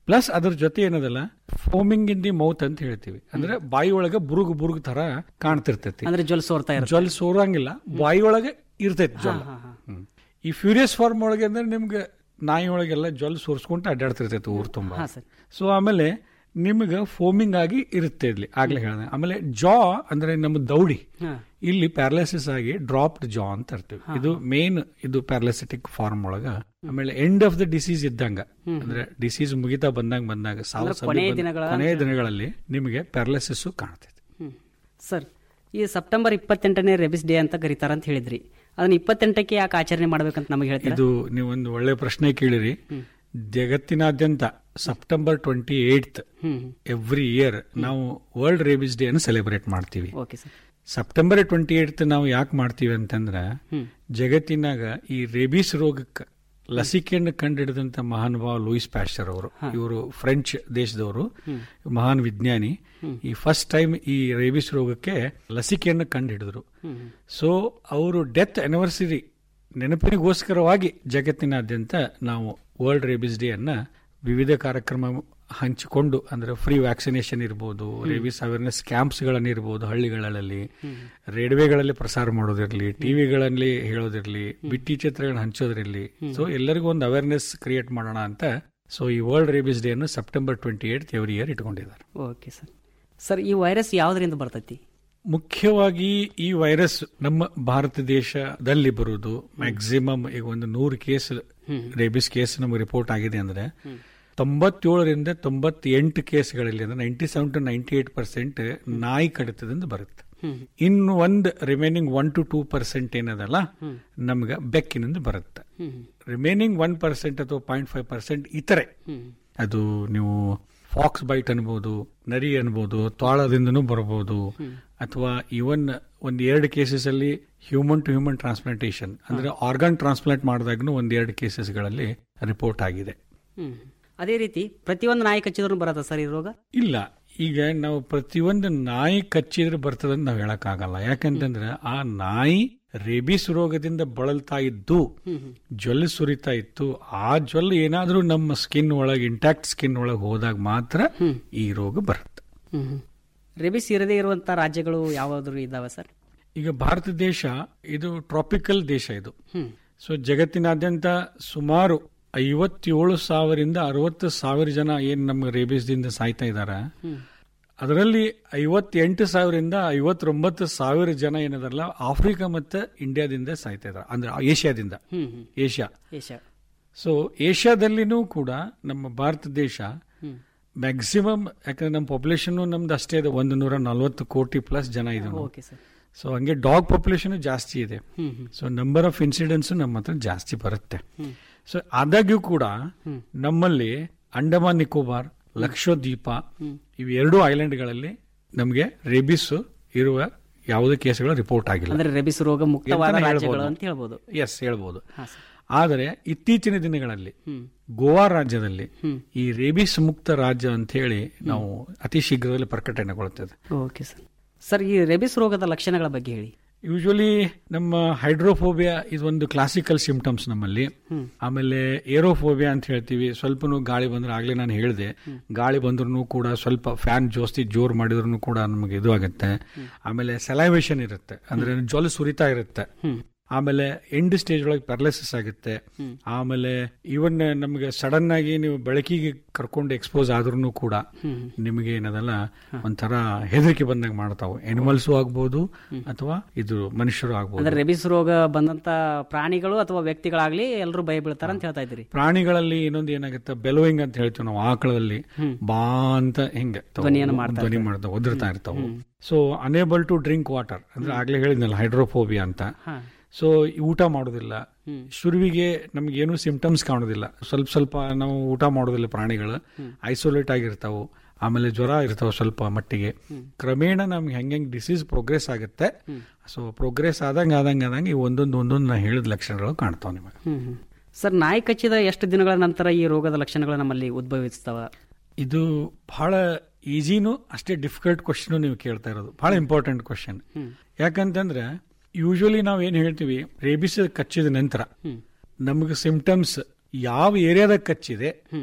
ಪ್ಲಸ್ ಅದ್ರ ಜೊತೆ ಏನದಲ್ಲ ಫೋಮಿಂಗ್ ಇನ್ ದಿ ಮೌತ್ ಅಂತ ಹೇಳ್ತೀವಿ ಅಂದ್ರೆ ಬಾಯಿ ಒಳಗೆ ಬುರುಗು ಬುರುಗು ತರ ಕಾಣ್ತಿರ್ತೈತಿ ಅಂದ್ರೆ ಜೊಲ್ ಸೋರ್ತಾ ಇರುತ್ತೆ ಜೊಲ್ ಸೋರಂಗಿಲ್ಲ ಬಾಯಿ ಒಳಗೆ ಇರ್ತೈತಿ ಜೊಲ್ ಹ್ಮ್. ಈ ಫ್ಯೂರಿಯಸ್ ಫಾರ್ಮ್ ಒಳಗೆ ಅಂದ್ರೆ ನಿಮ್ಗೆ ನಾಯಿ ಒಳಗೆಲ್ಲ ಜೊಲ್ ಸೋರ್ಸ್ಕೊಂತ ಅಡ್ಡಾಡ್ತಿರ್ತೈತಿ ಊರ್ ತುಂಬಾ ಹಾ, ಸರ್. ಸೊ ಆಮೇಲೆ ನಿಮ್ಗೆ ಫೋಮಿಂಗ್ ಆಗಿ ಇರುತ್ತೆ ಇಲ್ಲಿ ಆಗ್ಲೇ ಹೇಳಿದೆ ಆಮೇಲೆ ಜಾ ಅಂದ್ರೆ ನಮ್ಮ ದೌಡಿ ಹಾ. ಇಲ್ಲಿ ಪ್ಯಾರಾಲಿಸಿಸ್ ಆಗಿ ಡ್ರಾಪ್ಡ್ ಜಾ ಅಂತ ಇರ್ತೀವಿ ಇದು ಮೇನ್ ಇದು ಪ್ಯಾರಾಲಿಸಿಟಿಕ್ ಫಾರ್ಮ್ ಒಳಗ ಆಮೇಲೆ ಎಂಡ್ ಆಫ್ ದ ಡಿಸೀಸ್ ಇದ್ದಂಗ ಅಂದ್ರೆ ಡಿಸೀಸ್ ಮುಗಿತಾ ಬಂದಂಗ ಬಂದಾಗ ಸಾವು ಅಂದ್ರೆ ಸದ್ದು ಕೊನೆಯ ಬಂದ- ದಿನಗಳ- ಕೊನೆಯ ದಿನಗಳಲ್ಲಿ ನಿಮಗೆ ಪ್ಯಾರಾಲಿಸಿಸ್ ಕಾಣ್ತೈತಿ ಹ್ಮ್. ಸರ್ ಈ ಸೆಪ್ಟೆಂಬರ್ ಇಪ್ಪತ್ತೆಂಟನೇ ರೆಬಿಸ್ ಡೇ ಅಂತ ಕರೀತಾರ ಅಂತ ಹೇಳಿದ್ರಿ ಅದನ್ನ ಇಪ್ಪತ್ತೆಂಟಕ್ಕೆ ಯಾಕೆ ಆಚರಣೆ ಮಾಡ್ಬೇಕಂತ ನಮಗೆ ಹೇಳ್ತೀರಾ ಇದು ನೀವು ಒಂದು ಒಳ್ಳೆ ಪ್ರಶ್ನೆ ಕೇಳಿರಿ ಜಗತ್ತಿನಾದ್ಯಂತ September twenty eight hmm. Every year ನಾವು ವರ್ಲ್ಡ್ ರೇಬಿಸ್ ಡೇ ಅನ್ನು ಸೆಲೆಬ್ರೇಟ್ ಮಾಡ್ತೀವಿ okay sir September twenty eight ನಾವು ಯಾಕೆ ಮಾಡ್ತೀವಿ ಅಂತಂದ್ರ ಹ್ಮ್. ಜಗತ್ತಿನಾಗ ಈ ರೇಬಿಸ್ ರೋಗಕ್ಕೆ ಲಸಿಕೆಯನ್ನು ಕಂಡಿಡಿದಂತ ಮಹಾನುಭಾವ ಲೂಯಿಸ್ ಪ್ಯಾಶ್ಚರ್ ಅವರು ಇವರು ಫ್ರೆಂಚ್ ದೇಶದವರು ಹ್ಮ್. ಮಹಾನ್ ವಿಜ್ಞಾನಿ ಹ್ಮ್. ಈ ಫಸ್ಟ್ ಟೈಮ್ ಈ ರೇಬಿಸ್ ರೋಗಕ್ಕೆ ಲಸಿಕೆಯನ್ನು ಕಂಡುಹಿಡಿದ್ರು ಹ್ಮ್. ಸೊ ಅವರು ಡೆತ್ ಆನಿವರ್ಸರಿ ನೆನಪಿನಿಗೋಸ್ಕರವಾಗಿ ಜಗತ್ತಿನಾದ್ಯಂತ ನಾವು ವರ್ಲ್ಡ್ ರೇಬಿಸ್ ಡೇ ಅನ್ನ ವಿವಿಧ ಕಾರ್ಯಕ್ರಮ ಹಂಚಿಕೊಂಡು ಅಂದ್ರೆ ಫ್ರೀ ವ್ಯಾಕ್ಸಿನೇಷನ್ ಇರ್ಬೋದು ರೇಬಿಸ್ ಅವೇರ್ನೆಸ್ ಕ್ಯಾಂಪ್ಸ್ ಗಳನ್ನಿರ್ಬೋದು ಹಳ್ಳಿಗಳಲ್ಲಿ ರೇಡಿಯೋಗಳಲ್ಲಿ ಪ್ರಸಾರ ಮಾಡೋದಿರಲಿ ಟಿವಿಗಳಲ್ಲಿ ಹೇಳೋದಿರಲಿ ಬಿಟ್ಟಿ ಚಿತ್ರಗಳನ್ನ ಹಂಚೋದಿರಲಿ ಸೊ ಎಲ್ಲರಿಗೂ ಒಂದು ಅವೇರ್ನೆಸ್ ಕ್ರಿಯೇಟ್ ಮಾಡೋಣ ಅಂತ ಸೊ ಈ ವರ್ಲ್ಡ್ ರೇಬಿಸ್ ಡೇ ಅನ್ನು September twenty eight every year ಇಟ್ಕೊಂಡಿದ್ದಾರೆ ಓಕೆ ಸರ್ ಸರ್ ಈ ವೈರಸ್ ಯಾವ್ದರಿಂದ ಬರ್ತೈತಿ ಮುಖ್ಯವಾಗಿ ಈ ವೈರಸ್ ನಮ್ಮ ಭಾರತ ದೇಶದಲ್ಲಿ ಬರುವುದು ಮ್ಯಾಕ್ಸಿಮಮ್ ಈಗ ಒಂದು ನೂರು ಕೇಸ್ ರೇಬಿಸ್ ಕೇಸ್ ನಮಗೆ ರಿಪೋರ್ಟ್ ಆಗಿದೆ ಅಂದ್ರೆ ತೊಂಬತ್ತೇಳರಿಂದ ತೊಂಬತ್ತೆಂಟು ಕೇಸ್ಗಳಲ್ಲಿ ಅಂದ್ರೆ ninety seven to ninety eight percent ನಾಯಿ ಕಡಿತದಿಂದ ಬರುತ್ತೆ ಇನ್ನು ಒಂದು remaining one to two percent ಏನದಲ್ಲ ನಮ್ಗೆ ಬೆಕ್ಕಿನಿಂದ ಬರುತ್ತೆ ರಿಮೈನಿಂಗ್ ಒನ್ ಪರ್ಸೆಂಟ್ ಅಥವಾ ಪಾಯಿಂಟ್ ಫೈವ್ ಪರ್ಸೆಂಟ್ ಇತರೆ ಅದು ನೀವು ಫಾಕ್ಸ್ ಬೈಟ್ ಅನ್ಬೋದು ನರಿ ಅನ್ಬೋದು ತೋಳದಿಂದನೂ ಬರಬಹುದು ಅಥವಾ ಇವನ್ ಒಂದ್ ಎರಡು ಕೇಸಸ್ ಅಲ್ಲಿ ಹ್ಯೂಮನ್ ಟು ಹ್ಯೂಮನ್ ಟ್ರಾನ್ಸ್ಪ್ಲಾಂಟೇಶನ್ ಅಂದ್ರೆ ಆರ್ಗನ್ ಟ್ರಾನ್ಸ್ಪ್ಲಾಂಟ್ ಮಾಡಿದಾಗೂ ಒಂದ್ ಎರಡು ಕೇಸಸ್ಗಳಲ್ಲಿ ರಿಪೋರ್ಟ್ ಆಗಿದೆ ಹ್ಮ್. ಅದೇ ರೀತಿ ಪ್ರತಿಯೊಂದು ನಾಯಿ ಕಚ್ಚಿದ್ರು ಬರತ್ತ ಸರ್ ಈ ರೋಗ ಇಲ್ಲ ಈಗ ನಾವು ಪ್ರತಿಯೊಂದು ನಾಯಿ ಕಚ್ಚಿದ್ರೆ ಬರ್ತದಂತ ನಾವು ಹೇಳಕ್ಕಾಗಲ್ಲ ಯಾಕಂತಂದ್ರೆ ಆ ನಾಯಿ ರೇಬಿಸ್ ರೋಗದಿಂದ ಬಳಲ್ತಾ ಇದ್ದು ಜೊಲ್ಲು ಸುರಿತಾ ಇತ್ತು ಆ ಜೊಲ್ಲು ಏನಾದ್ರೂ ನಮ್ಮ ಸ್ಕಿನ್ ಒಳಗೆ ಇಂಟ್ಯಾಕ್ಟ್ ಸ್ಕಿನ್ ಒಳಗೆ ಹೋದಾಗ ಮಾತ್ರ ಈ ರೋಗ ಬರುತ್ತೆ ರೆಬಿಸ್ ಇರದೇ ಇರುವಂತ ರಾಜ್ಯಗಳು ಯಾವ್ದಾದ್ರು ಇದಾವೆ ಸರ್ ಈಗ ಭಾರತ ದೇಶ ಇದು ಟ್ರಾಪಿಕಲ್ ದೇಶ ಇದು ಸೊ ಜಗತ್ತಿನಾದ್ಯಂತ ಸುಮಾರು ಐವತ್ತೇಳು ಸಾವಿರದಿಂದ ಅರವತ್ತು ಸಾವಿರ ಜನ ಏನ್ ನಮ್ಮ ರೇಬಿಸ್ದಿಂದ ಸಾಯ್ತಾ ಇದಾರ ಅದರಲ್ಲಿ ಐವತ್ತೆಂಟು ಸಾವಿರದಿಂದ ಐವತ್ತೊಂಬತ್ತು ಸಾವಿರ ಜನ ಏನದಲ್ಲ ಆಫ್ರಿಕಾ ಮತ್ತು ಇಂಡಿಯಾದಿಂದ ಸಾಯ್ತಾ ಇದಾರೆ ಅಂದ್ರೆ ಏಷ್ಯಾದಿಂದ hmm, hmm. Asia Asia so ಏಷ್ಯಾದಲ್ಲಿನೂ ಕೂಡ ನಮ್ಮ ಭಾರತ ದೇಶ ಹ್ಮ್. ಮ್ಯಾಕ್ಸಿಮಮ್ ಯಾಕಂದ್ರೆ ನಮ್ಮ ಪಾಪ್ಯುಲೇಷನ್ ನಮ್ದು ಅಷ್ಟೇ ಇದೆ ಒಂದು ನೂರ ನಲ್ವತ್ತು ಕೋಟಿ ಪ್ಲಸ್ ಜನ ಇದೆ ಓಕೆ ಸರ್ ಸೊ ಹಂಗೆ ಡಾಗ್ ಪಾಪ್ಯುಲೇಷನ್ ಜಾಸ್ತಿ ಇದೆ hmm, hmm. So number of incidents ನಮ್ಮ ಹತ್ರ ಜಾಸ್ತಿ ಬರುತ್ತೆ ಹ್ಮ್. ಸೊ ಆದಾಗ್ಯೂ ಕೂಡ ಹ್ಮ್. ನಮ್ಮಲ್ಲಿ ಅಂಡಮಾನ್ ನಿಕೋಬಾರ್ ಲಕ್ಷದ್ವೀಪ ಹ್ಮ್. ಇವು ಎರಡು ಐಲ್ಯಾಂಡ್ಗಳಲ್ಲಿ ನಮಗೆ ರೇಬಿಸ್ ಇರುವ ಯಾವುದೇ ಕೇಸ್ಗಳು ರಿಪೋರ್ಟ್ ಆಗಿಲ್ಲ ಅಂದ್ರೆ ರೆಬಿಸ್ ರೋಗ ಮುಕ್ತವಾದ ಎಂತಾನೆ ರಾಜ್ಯಗಳು ಹೇಳ್ಬೋದು. ಅಂತ ಹೇಳ್ಬೋದು ಎಸ್ ಹೇಳ್ಬೋದು ಹಾ, ಸರ್. ಆದರೆ ಇತ್ತೀಚಿನ ದಿನಗಳಲ್ಲಿ ಹ್ಮ್. ಗೋವಾ ರಾಜ್ಯದಲ್ಲಿ ಹ್ಮ್. ಈ ರೇಬಿಸ್ ಮುಕ್ತ ರಾಜ್ಯ ಅಂತ ಹೇಳಿ ನಾವು ಅತಿ ಶೀಘ್ರದಲ್ಲಿ ಪ್ರಕಟಣೆಗೊಳ್ತದೆ ಓಕೆ ಸರ್ ಸರ್ ಈ ರೆಬಿಸ್ ರೋಗದ ಲಕ್ಷಣಗಳ ಬಗ್ಗೆ ಹೇಳಿ ಯೂಶಲಿ ನಮ್ಮ ಹೈಡ್ರೋಫೋಬಿಯಾ ಇದೊಂದು ಕ್ಲಾಸಿಕಲ್ ಸಿಂಪ್ಟಮ್ಸ್ ನಮ್ಮಲ್ಲಿ ಹ್ಮ್. ಆಮೇಲೆ ಏರೋಫೋಬಿಯಾ ಅಂತ ಹೇಳ್ತೀವಿ ಸ್ವಲ್ಪನೂ ಗಾಳಿ ಬಂದ್ರೆ ಆಗ್ಲೇ ನಾನು ಹೇಳಿದೆ ಗಾಳಿ ಬಂದ್ರೂ ಕೂಡ ಸ್ವಲ್ಪ ಫ್ಯಾನ್ ಜಾಸ್ತಿ ಜೋರ್ ಮಾಡಿದ್ರು ಕೂಡ ನಮಗೆ ಇದು ಆಗುತ್ತೆ ಆಮೇಲೆ ಸೆಲೈವೇಶನ್ ಇರುತ್ತೆ ಅಂದ್ರೆ ಜೊಲ್ ಸುರಿತಾ ಇರುತ್ತೆ ಆಮೇಲೆ ಎಂಡ್ ಸ್ಟೇಜ್ ಒಳಗೆ ಪ್ಯಾರಲಿಸಿಸ್ ಆಗುತ್ತೆ ಆಮೇಲೆ ಇವನ್ ನಮಗೆ ಸಡನ್ ಆಗಿ ನೀವು ಬೆಳಕಿಗೆ ಕರ್ಕೊಂಡು ಎಕ್ಸ್ಪೋಸ್ ಆದ್ರೂ ಕೂಡ ನಿಮಗೆ ಏನದಲ್ಲ ಒಂಥರ ಹೆದರಿಕೆ ಬಂದಂಗೆ ಮಾಡ್ತಾವೆ ಎನಿಮಲ್ಸು ಆಗ್ಬೋದು ಅಥವಾ ಇದು ಮನುಷ್ಯರು ಆಗ್ಬೋದು ಅಂದ್ರೆ ರೆಬಿಸ್ ರೋಗ ಬಂದಂತ ಪ್ರಾಣಿಗಳು ಅಥವಾ ವ್ಯಕ್ತಿಗಳಾಗ್ಲಿ ಎಲ್ಲರೂ ಭಯ ಬೀಳ್ತಾರ ಅಂತ ಹೇಳ್ತಾ ಇದ್ರಿ ಪ್ರಾಣಿಗಳಲ್ಲಿ ಇನ್ನೊಂದು ಏನಾಗುತ್ತೆ ಬೆಲೋಯಿಂಗ್ ಅಂತ ಹೇಳ್ತೀವಿ ನಾವು ಆಕಳದಲ್ಲಿ ಬಾ ಅಂತ ಹಿಂಗೆ ತಾವು ಧ್ವನಿಯನ್ನು ಮಾಡ್ತಾ ಧ್ವನಿ ಮಾಡ್ತಾವೆ ಒದರ್ತಾ ಇರ್ತಾವೆ so unable to drink water ಅಂದ್ರೆ ಆಗ್ಲೇ ಹೇಳಿದ್ನಲ್ಲ ಹೈಡ್ರೋಫೋಬಿಯಾ ಅಂತ ಹಾ. ಸೊ ಊಟ ಮಾಡೋದಿಲ್ಲ ಶುರುವಿಗೆ ನಮ್ಗೆ ಏನು ಸಿಂಪ್ಟಮ್ಸ್ ಕಾಣೋದಿಲ್ಲ ಸ್ವಲ್ಪ ಸ್ವಲ್ಪ ನಾವು ಊಟ ಮಾಡೋದಿಲ್ಲ ಪ್ರಾಣಿಗಳು ಐಸೋಲೇಟ್ ಆಗಿರ್ತಾವು ಆಮೇಲೆ ಜ್ವರ ಇರ್ತಾವ ಸ್ವಲ್ಪ ಮಟ್ಟಿಗೆ ಕ್ರಮೇಣ ನಮ್ಗೆ ಹೆಂಗೆ ಡಿಸೀಸ್ ಪ್ರೋಗ್ರೆಸ್ ಆಗುತ್ತೆ ಸೊ ಪ್ರೋಗ್ರೆಸ್ ಆದಂಗೆ ಆದಂಗೆ ಆದಂಗೆ ಈ ಒಂದೊಂದು ಒಂದೊಂದು ನಾ ಹೇಳಿದ ಲಕ್ಷಣಗಳು ಕಾಣ್ತಾವ ನಿಮಗೆ ಹ್ಮ್ ಹ್ಮ್. ಸರ್ ನಾಯಿ ಕಚ್ಚಿದ ಎಷ್ಟು ದಿನಗಳ ನಂತರ ಈ ರೋಗದ ಲಕ್ಷಣಗಳು ನಮ್ಮಲ್ಲಿ ಉದ್ಭವಿಸ್ತಾವ ಇದು ಬಹಳ ಈಸಿನೂ ಅಷ್ಟೇ ಡಿಫಿಕಲ್ಟ್ ಕ್ವಶನ್ ನೀವು ಕೇಳ್ತಾ ಇರೋದು ಬಹಳ ಇಂಪಾರ್ಟೆಂಟ್ ಕ್ವಶನ್ ಯಾಕಂತಂದ್ರೆ ಯೂಶಲಿ ನಾವು ಏನ್ ಹೇಳ್ತೀವಿ ರೇಬಿಸ್ ಕಚ್ಚಿದ ನಂತರ ನಮಗೆ ಸಿಂಪ್ಟಮ್ಸ್ ಯಾವ ಏರಿಯಾದಾಗ ಕಚ್ಚಿದೆ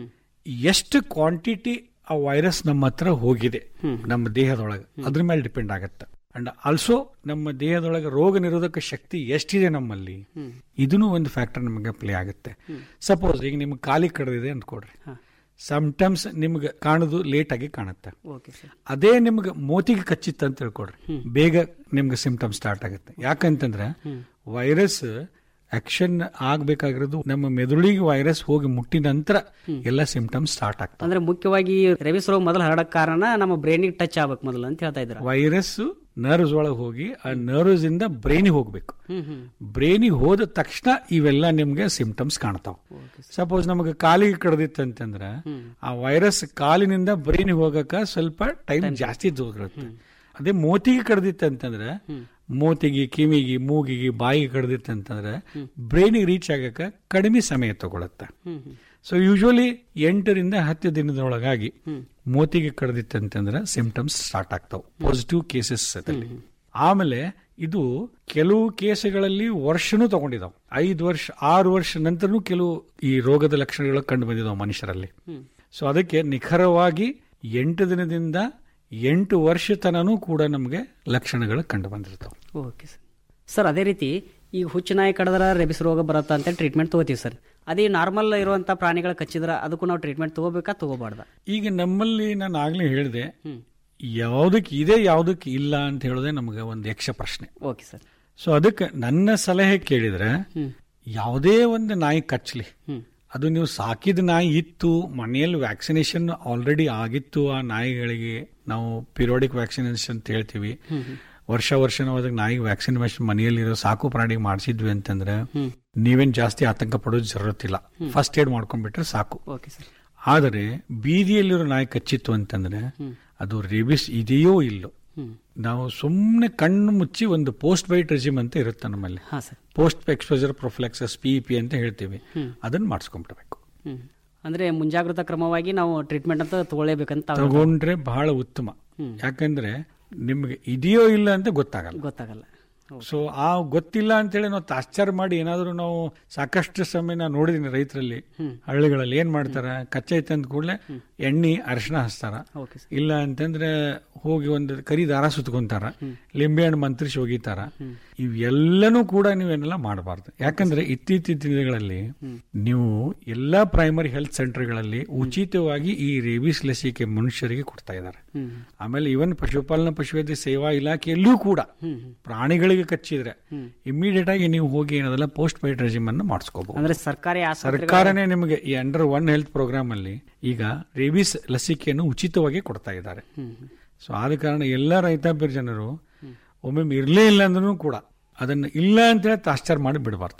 ಎಷ್ಟು ಕ್ವಾಂಟಿಟಿ ಆ ವೈರಸ್ ನಮ್ಮ ಹತ್ರ ಹೋಗಿದೆ ನಮ್ಮ ದೇಹದೊಳಗೆ ಅದ್ರ ಮೇಲೆ ಡಿಪೆಂಡ್ ಆಗತ್ತೆ ಅಂಡ್ ಆಲ್ಸೋ ನಮ್ಮ ದೇಹದೊಳಗೆ ರೋಗ ನಿರೋಧಕ ಶಕ್ತಿ ಎಷ್ಟಿದೆ ನಮ್ಮಲ್ಲಿ ಇದನ್ನು ಒಂದು ಫ್ಯಾಕ್ಟರ್ ನಮಗೆ ಪ್ಲೇ ಆಗುತ್ತೆ ಸಪೋಸ್ ಈಗ ನಿಮ್ಗೆ ಖಾಲಿ ಕಡ್ದಿದೆ ಅಂದ್ಕೊಡ್ರಿ ಸಮ್ಟೈಮ್ಸ್ ನಿಮ್ಗೆ ಕಾಣೋದು ಲೇಟ್ ಆಗಿ ಕಾಣುತ್ತೆ ಓಕೆ ಸರ್ ಅದೇ ನಿಮ್ಗೆ ಮೋತಿಗೆ ಕಚ್ಚಿತ್ತು ಅಂತ ತಿಳ್ಕೊಡ್ರಿ ಬೇಗ ನಿಮ್ಗೆ ಸಿಂಪ್ಟಮ್ ಸ್ಟಾರ್ಟ್ ಆಗುತ್ತೆ ಯಾಕಂತಂದ್ರೆ ವೈರಸ್ ಆಕ್ಷನ್ ಆಗ್ಬೇಕಾಗಿರೋದು ನಮ್ಮ ಮೆದುಳಿಗೆ ವೈರಸ್ ಹೋಗಿ ಮುಟ್ಟಿದ ನಂತರ ಎಲ್ಲ ಸಿಂಪ್ಟಮ್ಸ್ ಸ್ಟಾರ್ಟ್ ಆಗ್ತವೆ ಅಂದ್ರೆ ಮುಖ್ಯವಾಗಿ ರೆಬಿಸ್ ರೋಗ ಮೊದಲು ಹರಡಕ್ ಕಾರಣ ನಮ್ಮ ಬ್ರೈನಿಗೆ ಟಚ್ ಆಗ್ಬೇಕು ಮೊದಲು ಅಂತ ಹೇಳ್ತಾ ಇದ್ರ ವೈರಸ್ ನರ್ವ್ಸ್ ಒಳಗೆ ಹೋಗಿ ಆ ನರ್ವ್ಸ್ ಇಂದ ಬ್ರೈನಿಗೆ ಹೋಗ್ಬೇಕು ಬ್ರೈನಿಗೆ ಹೋದ ತಕ್ಷಣ ಇವೆಲ್ಲ ನಿಮ್ಗೆ ಸಿಂಪ್ಟಮ್ಸ್ ಕಾಣ್ತಾವ ಸಪೋಸ್ ನಮಗೆ ಕಾಲಿಗೆ ಕಡ್ದಿತ್ತು ಅಂತಂದ್ರೆ ಆ ವೈರಸ್ ಕಾಲಿನಿಂದ ಬ್ರೈನಿಗೆ ಹೋಗಕ ಸ್ವಲ್ಪ ಟೈಮ್ ಜಾಸ್ತಿ ತಗೊಳುತ್ತೆ ಅದೇ ಮೋತಿಗೆ ಕಡ್ದಿತ್ತು ಅಂತಂದ್ರೆ ಮೋತಿಗೆ ಕಿವಿಗೆ ಮೂಗಿಗೆ ಬಾಯಿಗೆ ಕಡ್ದಿತ್ತು ಅಂತಂದ್ರೆ ಬ್ರೈನಿಗೆ ರೀಚ್ ಆಗಕ ಕಡಿಮೆ ಸಮಯ ತಗೊಳುತ್ತೆ ಸೊ ಯೂಶುವಲಿ ಎಂಟರಿಂದ ಹತ್ತು ದಿನದೊಳಗಾಗಿ ಮೋತಿಗೆ ಕಡ್ದಿತ್ತು ಅಂತಂದ್ರೆ ಸಿಂಪ್ಟಮ್ಸ್ ಸ್ಟಾರ್ಟ್ ಆಗ್ತಾವ ಪಾಸಿಟಿವ್ ಕೇಸಸ್ ಅದಲ್ಲಿ ಆಮೇಲೆ ಇದು ಕೆಲವು ಕೇಸುಗಳಲ್ಲಿ ವರ್ಷನೂ ತಗೊಂಡಿದಾವ್ ಐದು ವರ್ಷ ಆರು ವರ್ಷ ನಂತರನೂ ಕೆಲವು ಈ ರೋಗದ ಲಕ್ಷಣಗಳು ಕಂಡು ಬಂದಿದಾವ್ ಮನುಷ್ಯರಲ್ಲಿ ಸೊ ಅದಕ್ಕೆ ನಿಖರವಾಗಿ ಎಂಟು ದಿನದಿಂದ ಎಂಟು ವರ್ಷ ತನನೂ ಕೂಡ ನಮಗೆ ಲಕ್ಷಣಗಳು ಕಂಡು ಬಂದಿರ್ತಾವ ಓಕೆ ಸರ್ ಸರ್ ಅದೇ ರೀತಿ ಈಗ ಹುಚ್ಚು ನಾಯಿ ಕಡದ್ರ ರೆಬಿಸ್ ರೋಗ ಬರುತ್ತಾ ಅಂತ ಟ್ರೀಟ್ಮೆಂಟ್ ತಗೋತೀವಿ ಸರ್ ಅದೇ ನಾರ್ಮಲ್ ಇರುವಂತ ಪ್ರಾಣಿಗಳ ಕಚ್ಚಿದ್ರ ಅದಕ್ಕೂ ನಾವು ಟ್ರೀಟ್ಮೆಂಟ್ ತಗೋಬೇಕಾ ತಗೋಬಾರ್ದ ಈಗ ನಮ್ಮಲ್ಲಿ ನಾನು ಆಗ್ಲೇ ಹೇಳಿದೆ ಯಾವುದಕ್ಕೆ ಇದೆ ಯಾವುದಕ್ಕೆ ಇಲ್ಲ ಅಂತ ಹೇಳೋದೇ ನಮಗೆ ಒಂದು ಯಕ್ಷ ಪ್ರಶ್ನೆ ಓಕೆ ಸರ್ ಸೊ ಅದಕ್ಕೆ ನನ್ನ ಸಲಹೆ ಕೇಳಿದ್ರೆ ಯಾವುದೇ ಒಂದು ನಾಯಿ ಕಚ್ಚಲಿ ಅದು ನೀವು ಸಾಕಿದ ನಾಯಿ ಇತ್ತು ಮನೆಯಲ್ಲಿ ವ್ಯಾಕ್ಸಿನೇಷನ್ ಆಲ್ರೆಡಿ ಆಗಿತ್ತು ಆ ನಾಯಿಗಳಿಗೆ ನಾವು ಪಿರಿಯೋಡಿಕ್ ವ್ಯಾಕ್ಸಿನೇಷನ್ ಅಂತ ಹೇಳ್ತೀವಿ ವರ್ಷ ವರ್ಷ ನಾವು ಅದಕ್ಕೆ ನಾಯಿಗೆ ವ್ಯಾಕ್ಸಿನೇಷನ್ ಮನೆಯಲ್ಲಿರೋ ಸಾಕು ಪ್ರಾಣಿಗೆ ಮಾಡಿಸಿದ್ವಿ ಅಂತಂದ್ರೆ ನೀವೇನ್ ಜಾಸ್ತಿ ಆತಂಕ ಪಡೋದು ಜರುರತ್ತಿಲ್ಲ ಫಸ್ಟ್ ಏಡ್ ಮಾಡ್ಕೊಂಡ್ಬಿಟ್ರೆ ಸಾಕು ಓಕೆ ಸರ್ ಆದರೆ ಬೀದಿಯಲ್ಲಿರೋ ನಾಯಿ ಕಚ್ಚಿತ್ತು ಅಂತಂದ್ರೆ ಅದು ರೇಬಿಸ್ ಇದೆಯೋ ಇಲ್ಲೋ ನಾವು ಸುಮ್ಮನೆ ಕಣ್ಣು ಮುಚ್ಚಿ ಒಂದು ಪೋಸ್ಟ್ ಬೈಟ್ ರೆಜಿಮ್ ಅಂತ ಇರುತ್ತೆ ನಮ್ಮಲ್ಲಿ ಹಾ sir post exposure prophylaxis P P ಅಂತ ಹೇಳ್ತೀವಿ ಅದನ್ನ ಮಾಡಿಸ್ಕೊಂಡ್ಬಿಡ್ಬೇಕು ಹ್ಮ್ ಅಂದ್ರೆ ಮುಂಜಾಗ್ರತಾ ಕ್ರಮವಾಗಿ ನಾವು ಟ್ರೀಟ್ಮೆಂಟ್ ಅಂತ ತಗೊಳ್ಳೇಬೇಕಂತ ತಾವು ಹೇಳ್ತಾ- ತಗೊಂಡ್ರೆ ಬಹಳ ಉತ್ತಮ ಯಾಕಂದ್ರೆ ನಿಮ್ಗೆ ಇದೆಯೋ ಇಲ್ಲ ಅಂತ ಗೊತ್ತಾಗಲ್ಲ ಗೊತ್ತಾಗಲ್ಲ ಸೊ ಆ ಗೊತ್ತಿಲ್ಲ ಅಂತೇಳಿ ನಾವು ತಾಶ್ಚರ್ಯ ಮಾಡಿ ಏನಾದರೂ ನಾವು ಸಾಕಷ್ಟು ಸಮಯ ನಾನು ನೋಡಿದೀನಿ ರೈತರಲ್ಲಿ ಹಳ್ಳಿಗಳಲ್ಲಿ ಏನ್ ಮಾಡ್ತಾರ ಕಚ್ಚಾ ಐತೆ ಅಂದ ಕೂಡಲೇ ಎಣ್ಣೆ ಅರಿಶಿನ ಹಚ್ತಾರ ಓಕೆ ಸರ್ ಇಲ್ಲ ಅಂತಂದ್ರೆ ಹೋಗಿ ಒಂದು ಕರಿ ದಾರ ಸುತ್ಕೊಂತಾರ ಲಿಂಬೆ ಹಣ್ಣು ಮಂತ್ರಿಸಿ ಒಗಿತಾರ ಇವೆಲ್ಲನೂ ಕೂಡ ನೀವೇನೆಲ್ಲ ಮಾಡಬಾರ್ದು ಯಾಕಂದ್ರೆ ಇತ್ತೀಚಿನ ದಿನಗಳಲ್ಲಿ ನೀವು ಎಲ್ಲಾ ಪ್ರೈಮರಿ ಹೆಲ್ತ್ ಸೆಂಟರ್ಗಳಲ್ಲಿ ಉಚಿತವಾಗಿ ಈ ರೇಬಿಸ್ ಲಸಿಕೆ ಮನುಷ್ಯರಿಗೆ ಕೊಡ್ತಾ ಇದ್ದಾರೆ ಆಮೇಲೆ ಇವನ್ ಪಶುಪಾಲನಾ ಪಶುವೈದ್ಯ ಸೇವಾ ಇಲಾಖೆಯಲ್ಲೂ ಕೂಡ ಪ್ರಾಣಿಗಳಿಗೆ ಕಚ್ಚಿದ್ರೆ ಇಮಿಡಿಯೇಟ್ ಆಗಿ ನೀವು ಹೋಗಿ ಏನದಲ್ಲ ಪೋಸ್ಟ್ ಪೈಡ್ ರೆಜಿಮ್ ಅನ್ನು ಮಾಡಿಸ್ಕೋಬಹುದು ಅಂದ್ರೆ ಸರ್ಕಾರಿ ಆಸ್ಪತ್ರೆಗಳ- ಸರ್ಕಾರನೇ ನಿಮಗೆ ಈ ಅಂಡರ್ ಒನ್ ಹೆಲ್ತ್ ಪ್ರೋಗ್ರಾಮ್ ಅಲ್ಲಿ ಈಗ ರೇಬಿಸ್ ಲಸಿಕೆಯನ್ನು ಉಚಿತವಾಗಿ ಕೊಡ್ತಾ ಇದ್ದಾರೆ ಸೊ ಆದ ಕಾರಣ ಎಲ್ಲ ರೈತಾಪಿ ಜನರು ಒಮ್ಮೊಮ್ಮೆ ಇರಲೇ ಇಲ್ಲ ಅಂದ್ರೂ ಕೂಡ ಅದನ್ನು ಇಲ್ಲ ಅಂತೇಳಿ ತಾಶ್ಚರ್ಯ ಮಾಡಿ ಬಿಡಬಾರ್ದು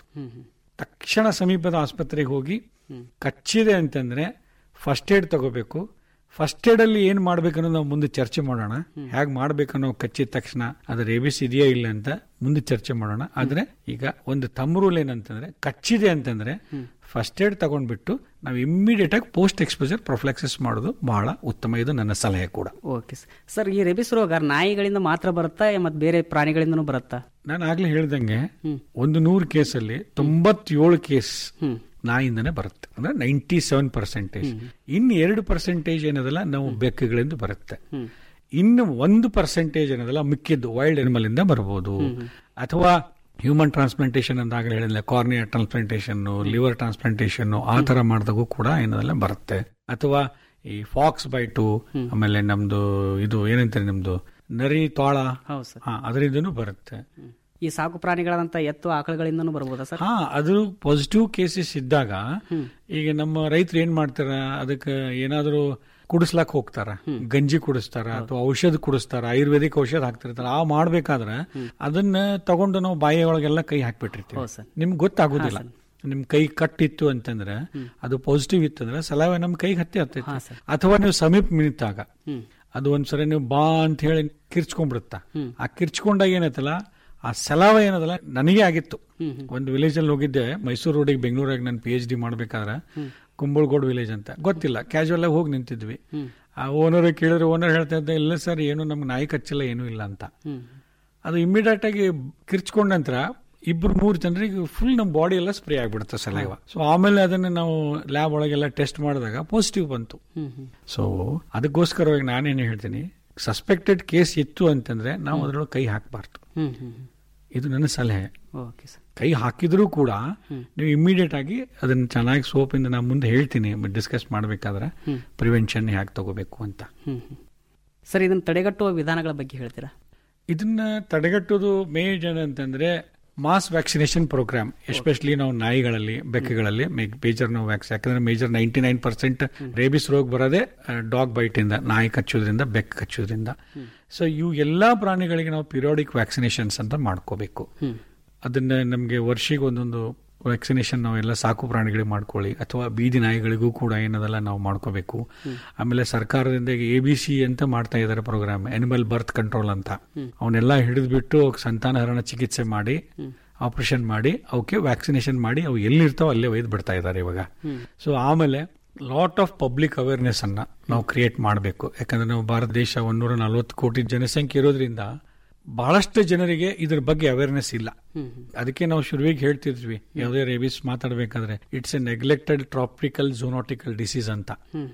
ತಕ್ಷಣ ಸಮೀಪದ ಆಸ್ಪತ್ರೆಗೆ ಹೋಗಿ ಕಚ್ಚಿದೆ ಅಂತಂದ್ರೆ ಫಸ್ಟ್ ಏಡ್ ತಗೋಬೇಕು ಫಸ್ಟ್ ಏಡ್ ಅಲ್ಲಿ ಏನ್ ಮಾಡ್ಬೇಕು ಅನ್ನೋದು ನಾವು ಮುಂದೆ ಚರ್ಚೆ ಮಾಡೋಣ ಹೇಗ್ ಮಾಡ್ಬೇಕು ನಾವು ಕಚ್ಚಿದ ತಕ್ಷಣ ಅದು ರೇಬಿಸ್ ಇದೆಯಾ ಇಲ್ಲ ಅಂತ ಮುಂದೆ ಚರ್ಚೆ ಮಾಡೋಣ ಆದ್ರೆ ಈಗ ಒಂದು ತಮ್ಮ ರೂಲ್ ಏನಂತಂದ್ರೆ ಕಚ್ಚಿದೆ ಅಂತಂದ್ರೆ ಫಸ್ಟ್ ಏಡ್ ತಗೊಂಡ್ಬಿಟ್ಟು ನಾವು ಇಮ್ಮಿಡಿಯೇಟ್ ಆಗಿ ಪೋಸ್ಟ್ ಎಕ್ಸ್ಪೋಜರ್ ಪ್ರೊಫ್ಲೆಕ್ಸಿಸ್ ಮಾಡೋದು ಬಹಳ ಉತ್ತಮ ಇದು ನನ್ನ ಸಲಹೆ ಕೂಡ ಓಕೆ ಸರ್ ಸರ್ ಈ ರೆಬಿಸ್ ರೋಗ ನಾಯಿಗಳಿಂದ ಮಾತ್ರ ಬರುತ್ತಾ ಮತ್ತೆ ಬೇರೆ ಪ್ರಾಣಿಗಳಿಂದನೂ ಬರುತ್ತಾ ನಾನು ಆಗ್ಲೇ ಹೇಳ್ದಂಗೆ ಒಂದು ನೂರು ಕೇಸಲ್ಲಿ ತೊಂಬತ್ತೇಳು ಕೇಸ್ ನಾಯಿಂದನೇ ಬರುತ್ತೆ ಅಂದ್ರೆ ನೈಂಟಿ ಸೆವೆನ್ ಪರ್ಸೆಂಟೇಜ್ ಇನ್ನು ಎರಡು ಪರ್ಸೆಂಟೇಜ್ ಏನದಲ್ಲ ನಾವು ಬೆಕ್ಕುಗಳಿಂದ ಬರುತ್ತೆ ಇನ್ನು ಒಂದು ಪರ್ಸೆಂಟೇಜ್ ಏನದಲ್ಲ ಮಿಕ್ಕಿದ್ದು ವೈಲ್ಡ್ ಅನಿಮಲ್ ಇಂದ ಬರ್ಬೋದು ಅಥವಾ ಹ್ಯೂಮನ್ ಟ್ರಾನ್ಸ್ಪ್ಲಾಂಟೇಶನ್ ಅಂತ ಆಗಲೇ ಹೇಳಿದ್ರೆ ಕಾರ್ನಿಯಾ ಟ್ರಾನ್ಸ್ಪ್ಲಾಂಟೇಶನ್ ಲಿವರ್ ಟ್ರಾನ್ಸ್ಪ್ಲಾಂಟೇಶನ್ ಆ ತರ ಮಾಡಿದಾಗೂ ಕೂಡ ಏನದಲ್ಲ ಬರುತ್ತೆ ಅಥವಾ ಈ ಫಾಕ್ಸ್ ಬೈಟು ಆಮೇಲೆ ನಮ್ದು ಇದು ಏನಂತಾರೆ ನಮ್ದು ನರಿ ತೋಳ ಹೌದು ಸರ್ ಹಾ ಅದರಿಂದನೂ ಬರುತ್ತೆ ಈ ಸಾಕು ಪ್ರಾಣಿಗಳಾದಂತ ಎತ್ತು ಆಕಳುಗಳಿಂದನೂ ಬರ್ಬೋದಾ ಸರ್ ಹಾ ಅದು ಪಾಸಿಟಿವ್ ಕೇಸಸ್ ಇದ್ದಾಗ ಈಗ ನಮ್ಮ ರೈತರು ಏನ್ ಮಾಡ್ತಾರ ಅದಕ್ಕೆ ಏನಾದರೂ ಕುಡಿಸ್ಲಾಕ್ ಹೋಗ್ತಾರ ಗಂಜಿ ಕುಡಿಸ್ತಾರ ಅಥವಾ ಔಷಧ ಕುಡಿಸ್ತಾರ ಆಯುರ್ವೇದಿಕ್ ಔಷಧ ಹಾಕ್ತಿರ್ತಾರ ಆ ಮಾಡ್ಬೇಕಾದ್ರ ಅದನ್ನ ತಗೊಂಡು ನಾವು ಬಾಯಿ ಒಳಗೆಲ್ಲ ಕೈ ಹಾಕ್ಬಿಟ್ಟಿರ್ತೀವಿ ಹೌದು ಸರ್. ನಿಮ್ಗೆ ಗೊತ್ತಾಗೋದಿಲ್ಲ ನಿಮ್ ಕೈ ಕಟ್ಟಿತ್ತು ಅಂತಂದ್ರೆ ಅದು ಪಾಸಿಟಿವ್ ಇತ್ತಂದ್ರೆ ಸಲಾವೆ ನಮ್ ಕೈಗೆ ಹತ್ತಿ ಹತ್ತೈತಿ ಅಥವಾ ನೀವು ಸಮೀಪ ನಿಂತಾಗ ಅದು ಒಂದ್ಸರಿ ನೀವು ಬಾ ಅಂತ ಹೇಳಿ ಕಿರ್ಚ್ಕೊಂಡ್ಬಿಡುತ್ತ ಆ ಕಿರ್ಚ್ಕೊಂಡಾಗ ಏನೈತಲ್ಲ ಆ ಸೆಲಾವ ಏನದಲ್ಲ ನನಗೆ ಆಗಿತ್ತು ಒಂದು ವಿಲೇಜ್ ಅಲ್ಲಿ ಹೋಗಿದ್ದೆ ಮೈಸೂರು ರೋಡಿಗೆ ಬೆಂಗಳೂರಾಗ ನಾನು ಪಿ ಎಚ್ ಡಿ ಮಾಡ್ಬೇಕಾದ್ರೆ ಕುಂಬಳಗೋಡ್ ವಿಲೇಜ್ ಅಂತ ಗೊತ್ತಿಲ್ಲ ಕ್ಯಾಶುವಲ್ ಆಗಿ ಹೋಗಿ ನಿಂತಿದ್ವಿ ಆ ಓನರ್ ಕೇಳಿದ್ರೆ ಓನರ್ ಹೇಳ್ತಾ ಇದ್ದ ಇಲ್ಲ ಸರ್ ಏನು ನಮ್ಗೆ ನಾಯಿ ಕಚ್ಚಿಲ್ಲ ಏನೂ ಇಲ್ಲ ಅಂತ ಅದು ಇಮಿಡಿಯೇಟ್ ಆಗಿ ಕಿರ್ಚ್ಕೊಂಡ ನಂತರ ಇಬ್ರು ಮೂರು ಜನರಿಗೆ ಫುಲ್ ನಮ್ಮ ಬಾಡಿ ಎಲ್ಲ ಸ್ಪ್ರೇ ಆಗ್ಬಿಡುತ್ತೆ ಸಲೈವ ಸೊ ಆಮೇಲೆ ಅದನ್ನ ನಾವು ಲ್ಯಾಬ್ ಒಳಗೆಲ್ಲ ಟೆಸ್ಟ್ ಮಾಡಿದಾಗ ಪಾಸಿಟಿವ್ ಬಂತು ಸೊ ಅದಕ್ಕೋಸ್ಕರವಾಗಿ ನಾನೇನು ಹೇಳ್ತೀನಿ ಸಸ್ಪೆಕ್ಟೆಡ್ ಕೇಸ್ ಇತ್ತು ಅಂತಂದ್ರೆ ನಾವು ಅದರೊಳಗೆ ಕೈ ಹಾಕಬಾರ್ದು ಹ್ಮ್ ಹ್ಮ್ ಇದು ನನ್ನ ಸಲಹೆ ಓಕೆ ಸರ್ ಕೈ ಹಾಕಿದ್ರೂ ಕೂಡ ನೀವು ಇಮಿಡಿಯೇಟ್ ಆಗಿ ಅದನ್ನ ಚೆನ್ನಾಗಿ ಸೋಪಿಂದ ನಾನು ಮುಂದೆ ಹೇಳ್ತೀನಿ ಡಿಸ್ಕಸ್ ಮಾಡಬೇಕಾದ್ರೆ ಹ್ಮ್. ಪ್ರಿವೆನ್ಷನ್ ಹ್ಯಾಕ್ ತಗೋಬೇಕು ಅಂತ ಹ್ಮ್ ಹ್ಮ್. ಸರ್ ಇದನ್ನು ತಡೆಗಟ್ಟುವ ವಿಧಾನಗಳ ಬಗ್ಗೆ ಹೇಳ್ತೀರಾ ಇದನ್ನ ತಡೆಗಟ್ಟೋದು ಮೇಜರ್ ಅಂತಂದ್ರೆ ಮಾಸ್ ವ್ಯಾಕ್ಸಿನೇಷನ್ ಪ್ರೋಗ್ರಾಮ್ ಎಸ್ಪೆಷಲಿ ನಾವು ನಾಯಿಗಳಲ್ಲಿ ಬೆಕ್ಕಗಳಲ್ಲಿ ಮೇಜರ್ ನಾವು ವ್ಯಾಕ್ಸ್ ಯಾಕಂದ್ರೆ major ninety nine percent rabies ರೋಗ ಬರೋದೇ ಡಾಗ್ ಬೈಟ್ ಇಂದ ನಾಯಿ ಕಚ್ಚೋದ್ರಿಂದ ಬೆಕ್ಕ ಕಚ್ಚೋದ್ರಿಂದ ಸೊ ಇವು ಎಲ್ಲಾ ಪ್ರಾಣಿಗಳಿಗೆ ನಾವು ಪಿರಿಯಾಡಿಕ್ ವ್ಯಾಕ್ಸಿನೇಷನ್ಸ್ ಅಂತ ಮಾಡ್ಕೋಬೇಕು ಅದನ್ನ ನಮಗೆ ವರ್ಷಿಗೆ ಒಂದೊಂದು ವ್ಯಾಕ್ಸಿನೇಷನ್ ನಾವೆಲ್ಲ ಸಾಕು ಪ್ರಾಣಿಗಳಿಗೆ ಮಾಡ್ಕೊಳ್ಳಿ ಅಥವಾ ಬೀದಿ ನಾಯಿಗಳಿಗೂ ಕೂಡ ಏನದೆಲ್ಲ ನಾವು ಮಾಡ್ಕೋಬೇಕು ಆಮೇಲೆ ಸರ್ಕಾರದಿಂದ ಎ ಬಿ ಸಿ ಅಂತ ಮಾಡ್ತಾ ಇದ್ದಾರೆ ಪ್ರೋಗ್ರಾಮ್ ಅನಿಮಲ್ ಬರ್ತ್ ಕಂಟ್ರೋಲ್ ಅಂತ ಅವನ್ನೆಲ್ಲ ಹಿಡಿದ್ಬಿಟ್ಟು ಅವಕ್ಕೆ ಸಂತಾನಹರಣ ಚಿಕಿತ್ಸೆ ಮಾಡಿ ಆಪರೇಷನ್ ಮಾಡಿ ಅವಕ್ಕೆ ವ್ಯಾಕ್ಸಿನೇಷನ್ ಮಾಡಿ ಅವು ಎಲ್ಲಿರ್ತಾವ ಅಲ್ಲೇ ಒಯ್ದು ಬಿಡ್ತಾ ಇದ್ದಾರೆ ಇವಾಗ ಸೊ ಆಮೇಲೆ ಲಾಟ್ ಆಫ್ ಪಬ್ಲಿಕ್ ಅವೇರ್ನೆಸ್ ಅನ್ನ ನಾವು ಕ್ರಿಯೇಟ್ ಮಾಡಬೇಕು ಯಾಕಂದ್ರೆ ನಾವು ಭಾರತ ದೇಶ ಒಂದೂರ ನಲವತ್ತು ಕೋಟಿ ಜನಸಂಖ್ಯೆ ಇರೋದ್ರಿಂದ ಬಹಳಷ್ಟು ಜನರಿಗೆ ಇದ್ರ ಬಗ್ಗೆ ಅವೇರ್ನೆಸ್ ಇಲ್ಲ ಅದಕ್ಕೆ ನಾವು ಶುರುವಿಗೆ ಹೇಳ್ತಿದ್ವಿ ಯಾವುದೇ ರೇಬಿಸ್ ಮಾತಾಡಬೇಕಾದ್ರೆ it's a neglected tropical zoonotical disease ಅಂತ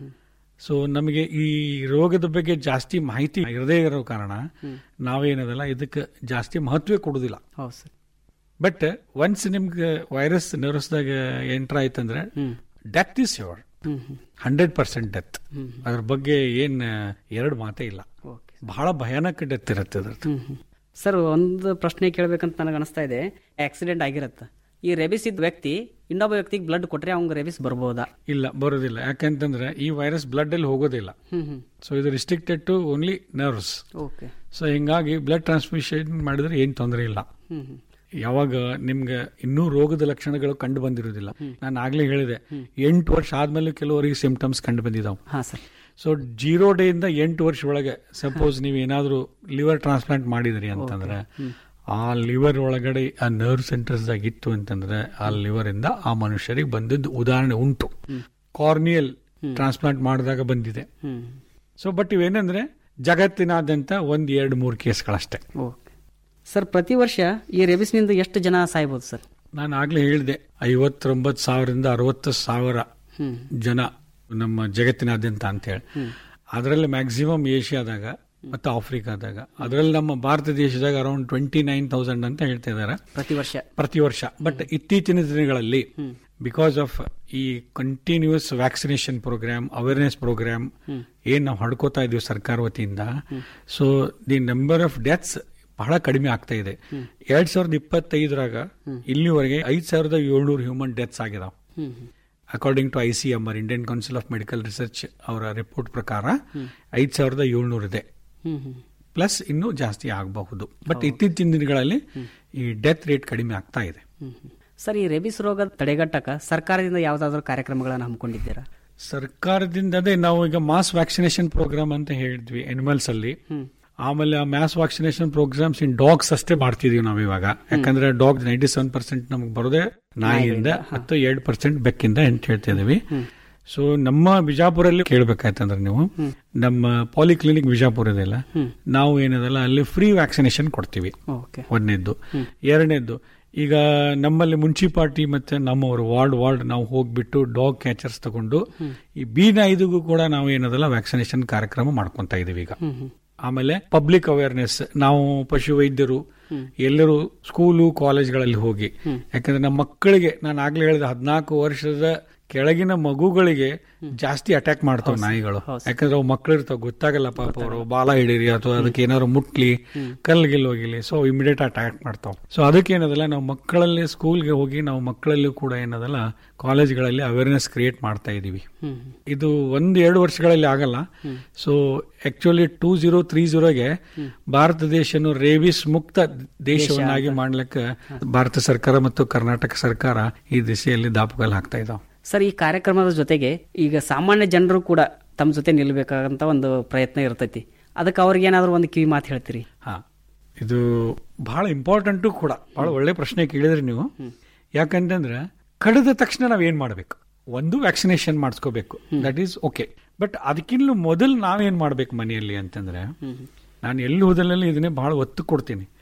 ಸೊ ನಮಗೆ ಈ ರೋಗದ ಬಗ್ಗೆ ಜಾಸ್ತಿ ಮಾಹಿತಿ ಇರದೇ ಇರೋ ಕಾರಣ ನಾವೇನದಲ್ಲ ಇದಕ್ಕೆ ಜಾಸ್ತಿ ಮಹತ್ವ ಕೊಡುದಿಲ್ಲ ಹೌದು ಸರ್ ಬಟ್ ಒನ್ಸ್ ನಿಮ್ಗೆ ವೈರಸ್ ನರ್ವ್ಸ್ದಾಗ ಎಂಟರ್ ಆಯ್ತಂದ್ರೆ death is your hundred percent death ಅದ್ರ ಬಗ್ಗೆ ಏನ್ ಎರಡು ಮಾತೇ ಇಲ್ಲ ಬಹಳ ಭಯಾನಕ ಡೆತ್ ಇರುತ್ತೆ ಅದ್ರದ್ದು ಸರ್ ಒಂದು ಪ್ರಶ್ನೆ ಕೇಳಬೇಕಂತ ನನಗೆ ಅನಿಸ್ತಾ ಇದೆ ಆಕ್ಸಿಡೆಂಟ್ ಆಗಿರತ್ತೆ ಈ ರೆಬಿಸ್ ಇದ್ದ ವ್ಯಕ್ತಿ ಇನ್ನೊಬ್ಬ ವ್ಯಕ್ತಿಗೆ ಬ್ಲಡ್ ಕೊಟ್ರೆ ಅವ್ನಿಗೆ ರೆಬಿಸ್ ಬರ್ಬೋದಾ ಇಲ್ಲ ಬರೋದಿಲ್ಲ ಯಾಕಂತಂದ್ರೆ ಈ ವೈರಸ್ ಬ್ಲಡ್ ಅಲ್ಲಿ ಹೋಗೋದಿಲ್ಲ ಹ್ಮ್ ಹ್ಮ್ ಸೊ ಇದು restricted to only nerves okay so ಹಿಂಗಾಗಿ ಬ್ಲಡ್ ಟ್ರಾನ್ಸ್ಮಿಷನ್ ಮಾಡಿದ್ರೆ ಏನ್ ತೊಂದರೆ ಇಲ್ಲ ಹ್ಮ್ ಹ್ಮ್ ಯಾವಾಗ ನಿಮ್ಗೆ ಇನ್ನೂ ರೋಗದ ಲಕ್ಷಣಗಳು ಕಂಡು ಬಂದಿರೋದಿಲ್ಲ ನಾನು ಆಗ್ಲೇ ಹೇಳಿದೆ ಎಂಟು ವರ್ಷ ಆದ್ಮೇಲೆ ಕೆಲವರಿಗೆ ಸಿಂಪ್ಟಮ್ಸ್ ಕಂಡು ಬಂದಿದಾವ್ ಹಾ ಸರ್ ಸೊ ಜೀರೋ ಡೇ ಇಂದ ಎಂಟು ವರ್ಷ ಒಳಗೆ ಸಪೋಸ್ ನೀವು ಏನಾದ್ರೂ ಲಿವರ್ ಟ್ರಾನ್ಸ್ಪ್ಲಾಂಟ್ ಮಾಡಿದ್ರಿ ಅಂತಂದ್ರೆ ಆ ಲಿವರ್ ಒಳಗಡೆ ಆ ನರ್ವ್ ಸೆಂಟರ್ಸ್ ಇತ್ತು ಅಂತಂದ್ರೆ ಆ ಲಿವರ್ ಇಂದ ಆ ಮನುಷ್ಯರಿಗೆ ಬಂದಿದ್ದು ಉದಾಹರಣೆ ಉಂಟು ಕಾರ್ನಿಯಲ್ ಟ್ರಾನ್ಸ್ಪ್ಲಾಂಟ್ ಮಾಡಿದಾಗ ಬಂದಿದೆ ಹ್ಮ್ ಸೊ ಬಟ್ ಇವೇನಂದ್ರೆ ಜಗತ್ತಿನಾದ್ಯಂತ ಒಂದ್ ಎರಡು ಮೂರು ಕೇಸ್ಗಳಷ್ಟೇ ಓಕೆ ಸರ್ ಪ್ರತಿ ವರ್ಷ ಈ ರೆಬಿಸ್ನಿಂದ ಎಷ್ಟು ಜನ ಸಾಯ್ಬೋದು ಸರ್ ನಾನು ಆಗ್ಲೇ ಹೇಳಿದೆ ಐವತ್ತೊಂಬತ್ತು ಸಾವಿರದಿಂದ ಅರವತ್ತು ಸಾವಿರ ಹ್ಮ್ ಜನ ನಮ್ಮ ಜಗತ್ತಿನಾದ್ಯಂತ ಅಂತ ಹೇಳಿ ಅದರಲ್ಲಿ ಮ್ಯಾಕ್ಸಿಮಮ್ ಏಷ್ಯಾದಾಗ ಮತ್ತು ಆಫ್ರಿಕಾದಾಗ ಅದರಲ್ಲಿ ನಮ್ಮ ಭಾರತ ದೇಶದಾಗ ಅರೌಂಡ್ ಟ್ವೆಂಟಿ ನೈನ್ ತೌಸಂಡ್ ಅಂತ ಹೇಳ್ತಾ ಇದ್ದಾರೆ ಪ್ರತಿ ವರ್ಷ ಪ್ರತಿ ವರ್ಷ ಬಟ್ ಇತ್ತೀಚಿನ ದಿನಗಳಲ್ಲಿ ಬಿಕಾಸ್ ಆಫ್ ಈ continuous vaccination programme awareness programme ಏನ್ ನಾವು ಹೊಡ್ಕೋತಾ ಇದೀವಿ ಸರ್ಕಾರ ವತಿಯಿಂದ so the number of deaths ಬಹಳ ಕಡಿಮೆ ಆಗ್ತಾ ಇದೆ ಎರಡ್ ಸಾವಿರದ ಇಪ್ಪತ್ತೈದರಾಗ ಇಲ್ಲಿವರೆಗೆ ಐದ್ ಸಾವಿರದ ಏಳ್ನೂರು ಹ್ಯೂಮನ್ ಡೆತ್ಸ್ ಆಗಿದಾವ್ hmm according to I C M R Indian Council of Medical Research ಅವರ ರಿಪೋರ್ಟ್ ಪ್ರಕಾರ ಐದ್ ಸಾವಿರದ ಏಳ್ನೂರು ಇದೆ ಹ್ಮ್ ಹ್ಮ್ ಪ್ಲಸ್ ಇನ್ನೂ ಜಾಸ್ತಿ ಆಗಬಹುದು ಬಟ್ ಇತ್ತೀಚಿನ ದಿನಗಳಲ್ಲಿ ಈ ಡೆತ್ ರೇಟ್ ಕಡಿಮೆ ಆಗ್ತಾ ಇದೆ ಹ್ಮ್ ಹ್ಮ್. ಸರ್ ಈ ರೆಬಿಸ್ ರೋಗ ತಡೆಗಟ್ಟಕ ಸರ್ಕಾರದಿಂದ ಯಾವ್ದಾದ್ರು ಕಾರ್ಯಕ್ರಮಗಳನ್ನು ಹಮ್ಮಿಕೊಂಡಿದ್ದೀರಾ ಸರ್ಕಾರದಿಂದ ಅದೇ ನಾವು ಈಗ ಮಾಸ್ ವ್ಯಾಕ್ಸಿನೇಷನ್ ಪ್ರೋಗ್ರಾಮ್ ಅಂತ ಹೇಳಿದ್ವಿ ಅನಿಮಲ್ಸ್ ಅಲ್ಲಿ ಆಮೇಲೆ ಆ mass vaccination programmes in dogs ಅಷ್ಟೇ ಮಾಡ್ತಿದೀವಿ ನಾವು ಇವಾಗ ಯಾಕಂದ್ರೆ ಡಾಗ್ ನೈಂಟಿ ಸೆವೆನ್ ಪರ್ಸೆಂಟ್ ನಮ್ಗೆ ಬರೋದೇ ನಾಯಿಯಿಂದ ಮತ್ತು ಎರಡು ಪರ್ಸೆಂಟ್ ಬೆಕ್ಕಿಂದ ಅಂತ ಹೇಳ್ತಾ ಇದೀವಿ ಸೊ ನಮ್ಮ ಬಿಜಾಪುರಲ್ಲಿ ಕೇಳ್ಬೇಕಾಯ್ತಂದ್ರೆ ನೀವು ನಮ್ಮ ಪಾಲಿಕ್ಲಿನಿಕ್ ಬಿಜಾಪುರ ಇದೆಲ್ಲ ನಾವು ಏನದಲ್ಲ ಅಲ್ಲಿ ಫ್ರೀ ವ್ಯಾಕ್ಸಿನೇಷನ್ ಕೊಡ್ತೀವಿ ಓಕೆ ಒಂದನೇದ್ದು ಎರಡನೇದ್ದು ಈಗ ನಮ್ಮಲ್ಲಿ ಮುನ್ಸಿಪಾಲ್ಟಿ ಮತ್ತೆ ನಮ್ಮವರು ವಾರ್ಡ್ ವಾರ್ಡ್ ನಾವು ಹೋಗ್ಬಿಟ್ಟು ಡಾಗ್ ಕ್ಯಾಚರ್ಸ್ ತಗೊಂಡು ಈ ಬೀನಾಯ್ದಿಗೂ ಕೂಡ ನಾವು ಏನದಲ್ಲ ವ್ಯಾಕ್ಸಿನೇಷನ್ ಕಾರ್ಯಕ್ರಮ ಮಾಡ್ಕೊಂತ ಇದೀವಿ ಈಗ ಆಮೇಲೆ ಪಬ್ಲಿಕ್ ಅವೇರ್ನೆಸ್ ನಾವು ಪಶು ವೈದ್ಯರು ಎಲ್ಲರೂ ಸ್ಕೂಲು ಕಾಲೇಜ್ಗಳಲ್ಲಿ ಹೋಗಿ ಯಾಕಂದ್ರೆ ನಮ್ಮ ಮಕ್ಕಳಿಗೆ ನಾನು ಆಗ್ಲೇ ಹೇಳಿದ ಹದಿನಾಲ್ಕು ವರ್ಷದ ಕೆಳಗಿನ ಮಗುಗಳಿಗೆ ಜಾಸ್ತಿ ಅಟ್ಯಾಕ್ ಮಾಡ್ತಾವ ನಾಯಿಗಳು ಯಾಕಂದ್ರೆ ಅವು ಮಕ್ಕಳು ಇರ್ತಾವ ಗೊತ್ತಾಗಲ್ಲ ಪಾಪ ಅವರು ಬಾಲ ಹಿಡೀರಿ ಅಥವಾ ಅದಕ್ಕೆ ಏನಾದ್ರು ಮುಟ್ಲಿ ಕಲ್ಗಿಲ್ ಹೋಗಿಲಿ ಸೊ ಇಮಿಡಿಯೇಟ್ ಅಟ್ಯಾಕ್ ಮಾಡ್ತಾವ ಸೊ ಅದಕ್ಕೆ ಏನದಲ್ಲ ನಾವು ಮಕ್ಕಳಲ್ಲಿ ಸ್ಕೂಲ್ಗೆ ಹೋಗಿ ನಾವು ಮಕ್ಕಳಲ್ಲಿ ಕೂಡ ಏನದಲ್ಲ ಕಾಲೇಜ್ಗಳಲ್ಲಿ ಅವೇರ್ನೆಸ್ ಕ್ರಿಯೇಟ್ ಮಾಡ್ತಾ ಇದೀವಿ ಇದು ಒಂದು ಎರಡು ವರ್ಷಗಳಲ್ಲಿ ಆಗಲ್ಲ so actually two zero three ಜೀರೋಗೆ ಭಾರತ ದೇಶನು ರೇವಿಸ್ ಮುಕ್ತ ದೇಶವನ್ನಾಗಿ ಮಾಡ್ಲಿಕ್ಕೆ ಭಾರತ ಸರ್ಕಾರ ಮತ್ತು ಕರ್ನಾಟಕ ಸರ್ಕಾರ ಈ ದಿಸೆಯಲ್ಲಿ ದಾಪುಗಾಲ್ ಹಾಕ್ತಾ ಇದಾವೆ ಸರ್ ಈ ಕಾರ್ಯಕ್ರಮದ ಜೊತೆಗೆ ಈಗ ಸಾಮಾನ್ಯ ಜನರು ಕೂಡ ತಮ್ಮ ಜೊತೆ ನಿಲ್ಬೇಕಾಗಂತ ಒಂದು ಪ್ರಯತ್ನ ಇರ್ತೈತಿ ಅದಕ್ಕೆ ಅವ್ರಿಗೆ ಏನಾದ್ರು ಒಂದು ಕಿವಿ ಮಾತು ಹೇಳ್ತೀರಿ ಹಾ ಇದು ಬಹಳ ಇಂಪಾರ್ಟೆಂಟು ಕೂಡ ಬಹಳ ಒಳ್ಳೆ ಪ್ರಶ್ನೆ ಕೇಳಿದ್ರಿ ನೀವು ಯಾಕಂತಂದ್ರೆ ಕಡಿದ ತಕ್ಷಣ ನಾವ್ ಏನ್ ಮಾಡ್ಬೇಕು ಒಂದು ವ್ಯಾಕ್ಸಿನೇಷನ್ ಮಾಡಿಸ್ಕೋಬೇಕು ದಟ್ ಈಸ್ ಓಕೆ ಬಟ್ ಅದಕ್ಕಿಂತ ಮೊದಲು ನಾವೇನ್ ಮಾಡ್ಬೇಕು ಮನೆಯಲ್ಲಿ ಅಂತಂದ್ರೆ ನಾನು ಎಲ್ಲಿ ಹೋದಲ್ಲೂ ಇದನ್ನೇ ಬಹಳ ಒತ್ತು ಕೊಡ್ತೀನಿ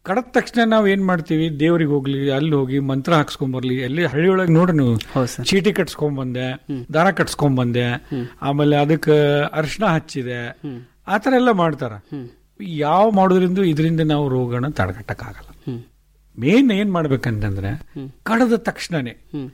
ಕಡದ ತಕ್ಷಣ ನಾವು ಏನ್ ಮಾಡ್ತೀವಿ ದೇವ್ರಿಗೆ ಹೋಗ್ಲಿ ಅಲ್ಲಿ ಹೋಗಿ ಮಂತ್ರ ಹಾಕ್ಸ್ಕೊಂಬರ್ಲಿ ಎಲ್ಲಿ ಹಳ್ಳಿಯೊಳಗೆ ನೋಡ್ರಿ ನೀವು ಚೀಟಿ ಕಟ್ಸ್ಕೊಂಬಂದೆ ದಾರ ಕಟ್ಸ್ಕೊಂಬಂದೆ ಆಮೇಲೆ ಅದಕ್ಕೆ ಅರಿಶಿನ ಹಚ್ಚಿದೆ ಆತರ ಎಲ್ಲ ಮಾಡ್ತಾರ ಯಾವ ಮಾಡೋದ್ರಿಂದ ಇದರಿಂದ ನಾವು ರೋಗನ ತಡೆಗಟ್ಟಕ್ಕಾಗಲ್ಲ ಮೇನ್ ಏನ್ ಮಾಡ್ಬೇಕಂತಂದ್ರೆ ಕಡದ ತಕ್ಷಣನೇ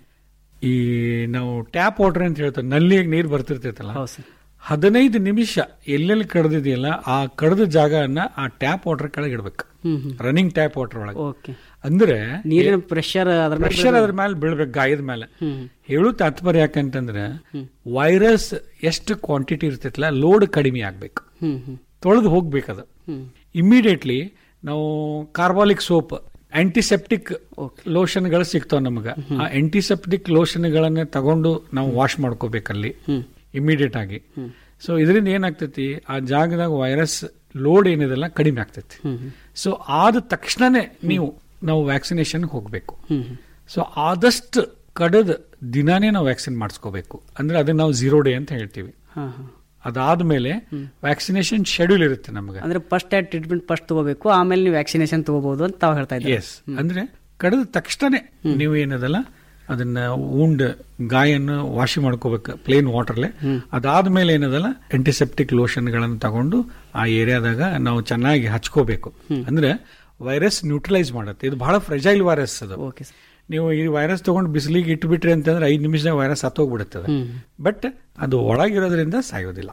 ಈ ನಾವು ಟ್ಯಾಪ್ ವಾಟರ್ ಅಂತ ಹೇಳ್ತಾರೆ ನಲ್ಲಿಗೆ ನೀರು ಬರ್ತಿರ್ತೈತಲ್ಲ ಹದಿನೈದು ನಿಮಿಷ ಎಲ್ಲೆಲ್ಲಿ ಕಡ್ದಿದೆಯಲ್ಲ ಆ ಕಡ್ದ ಜಾಗನ ಆ ಟ್ಯಾಪ್ ವಾಟರ್ ಕೆಳಗೆ ಇಡ್ಬೇಕು ರನ್ನಿಂಗ್ ಟ್ಯಾಪ್ ವಾಟರ್ ಒಳಗೆ ಅಂದ್ರೆ ನೀರಿನ ಪ್ರೆಷರ್ ಅದ್ರ ಮೇಲೆ ಪ್ರೆಷರ್ ಅದ್ರ ಮೇಲೆ ಬೀಳ್ಬೇಕು ಗಾಯದ ಮೇಲೆ ಹೇಳು ತಾತ್ಪರ್ಯ ಯಾಕಂತಂದ್ರೆ ವೈರಸ್ ಎಷ್ಟು ಕ್ವಾಂಟಿಟಿ ಇರ್ತೈತಲ್ಲ ಲೋಡ್ ಕಡಿಮೆ ಆಗ್ಬೇಕು ಹ್ಮ್ ಹ್ಮ್ ತೊಳೆದು ಹೋಗ್ಬೇಕದು ಇಮಿಡಿಯೇಟ್ಲಿ ನಾವು ಕಾರ್ಬಾಲಿಕ್ ಸೋಪ್ ಆಂಟಿಸೆಪ್ಟಿಕ್ ಲೋಷನ್ಗಳು ಸಿಗ್ತಾವ ನಮಗ ಆ ಆಂಟಿಸೆಪ್ಟಿಕ್ ಲೋಷನ್ಗಳನ್ನ ತಗೊಂಡು ನಾವು ವಾಶ್ ಮಾಡ್ಕೋಬೇಕಲ್ಲಿ ಇಮಿಡಿಯೇಟ್ ಆಗಿ ಸೊ ಇದರಿಂದ ಏನಾಗ್ತೈತಿ ಆ ಜಾಗದಾಗ ವೈರಸ್ ಲೋಡ್ ಏನಿದೆಲ್ಲ ಕಡಿಮೆ ಆಗ್ತೈತಿ ಸೊ ಆದ ತಕ್ಷಣನೇ ನೀವು ನಾವು ವ್ಯಾಕ್ಸಿನೇಷನ್ ಹೋಗ್ಬೇಕು ಸೊ ಆದಷ್ಟು ಕಡದ ದಿನಾನೇ ನಾವು ವ್ಯಾಕ್ಸಿನ್ ಮಾಡಿಸ್ಕೋಬೇಕು ಅಂದ್ರೆ ಅದನ್ನ ನಾವು ಝೀರೋ ಡೇ ಅಂತ ಹೇಳ್ತೀವಿ ಹಾ ಹಾ ಅದಾದ್ಮೇಲೆ ವ್ಯಾಕ್ಸಿನೇಷನ್ ಶೆಡ್ಯೂಲ್ ಇರುತ್ತೆ ನಮಗೆ ಅಂದ್ರೆ ಫಸ್ಟ್ ಟ್ರೀಟ್ಮೆಂಟ್ ಫಸ್ಟ್ ತಗೋಬೇಕು ಆಮೇಲೆ ನೀವು ವ್ಯಾಕ್ಸಿನೇಷನ್ ತಗೋಬಹುದು ಅಂತ ತಾವು ಹೇಳ್ತಾ ಇದ್ದೀವಿ ಎಸ್ ಅಂದ್ರೆ ಕಡಿದ ತಕ್ಷಣ ನೀವು ಏನದಲ್ಲ ಅದನ್ನ ಉಂಡ್ ಗಾಯನ್ನು ವಾಶಿ ಮಾಡ್ಕೋಬೇಕು ಪ್ಲೇನ್ ವಾಟರ್ಲೆ ಅದಾದ್ಮೇಲೆ ಏನದಲ್ಲ ಆಂಟಿಸೆಪ್ಟಿಕ್ ಲೋಷನ್ಗಳನ್ನು ತಗೊಂಡು ಆ ಏರಿಯಾದಾಗ ನಾವು ಚೆನ್ನಾಗಿ ಹಚ್ಕೋಬೇಕು ಅಂದ್ರೆ ವೈರಸ್ ನ್ಯೂಟ್ರಲೈಸ್ ಮಾಡುತ್ತೆ ಇದು ಬಹಳ ಫ್ರೆಜೈಲ್ ವೈರಸ್ ಅದು ನೀವು ಈ ವೈರಸ್ ತಗೊಂಡು ಬಿಸಿಲಿಗೆ ಇಟ್ಬಿಟ್ರಿ ಅಂತಂದ್ರೆ ಐದು ನಿಮಿಷದಾಗ ವೈರಸ್ ಹತ್ತೋಗ್ಬಿಡುತ್ತದೆ ಬಟ್ ಅದು ಒಳಗಿರೋದ್ರಿಂದ ಸಾಯೋದಿಲ್ಲ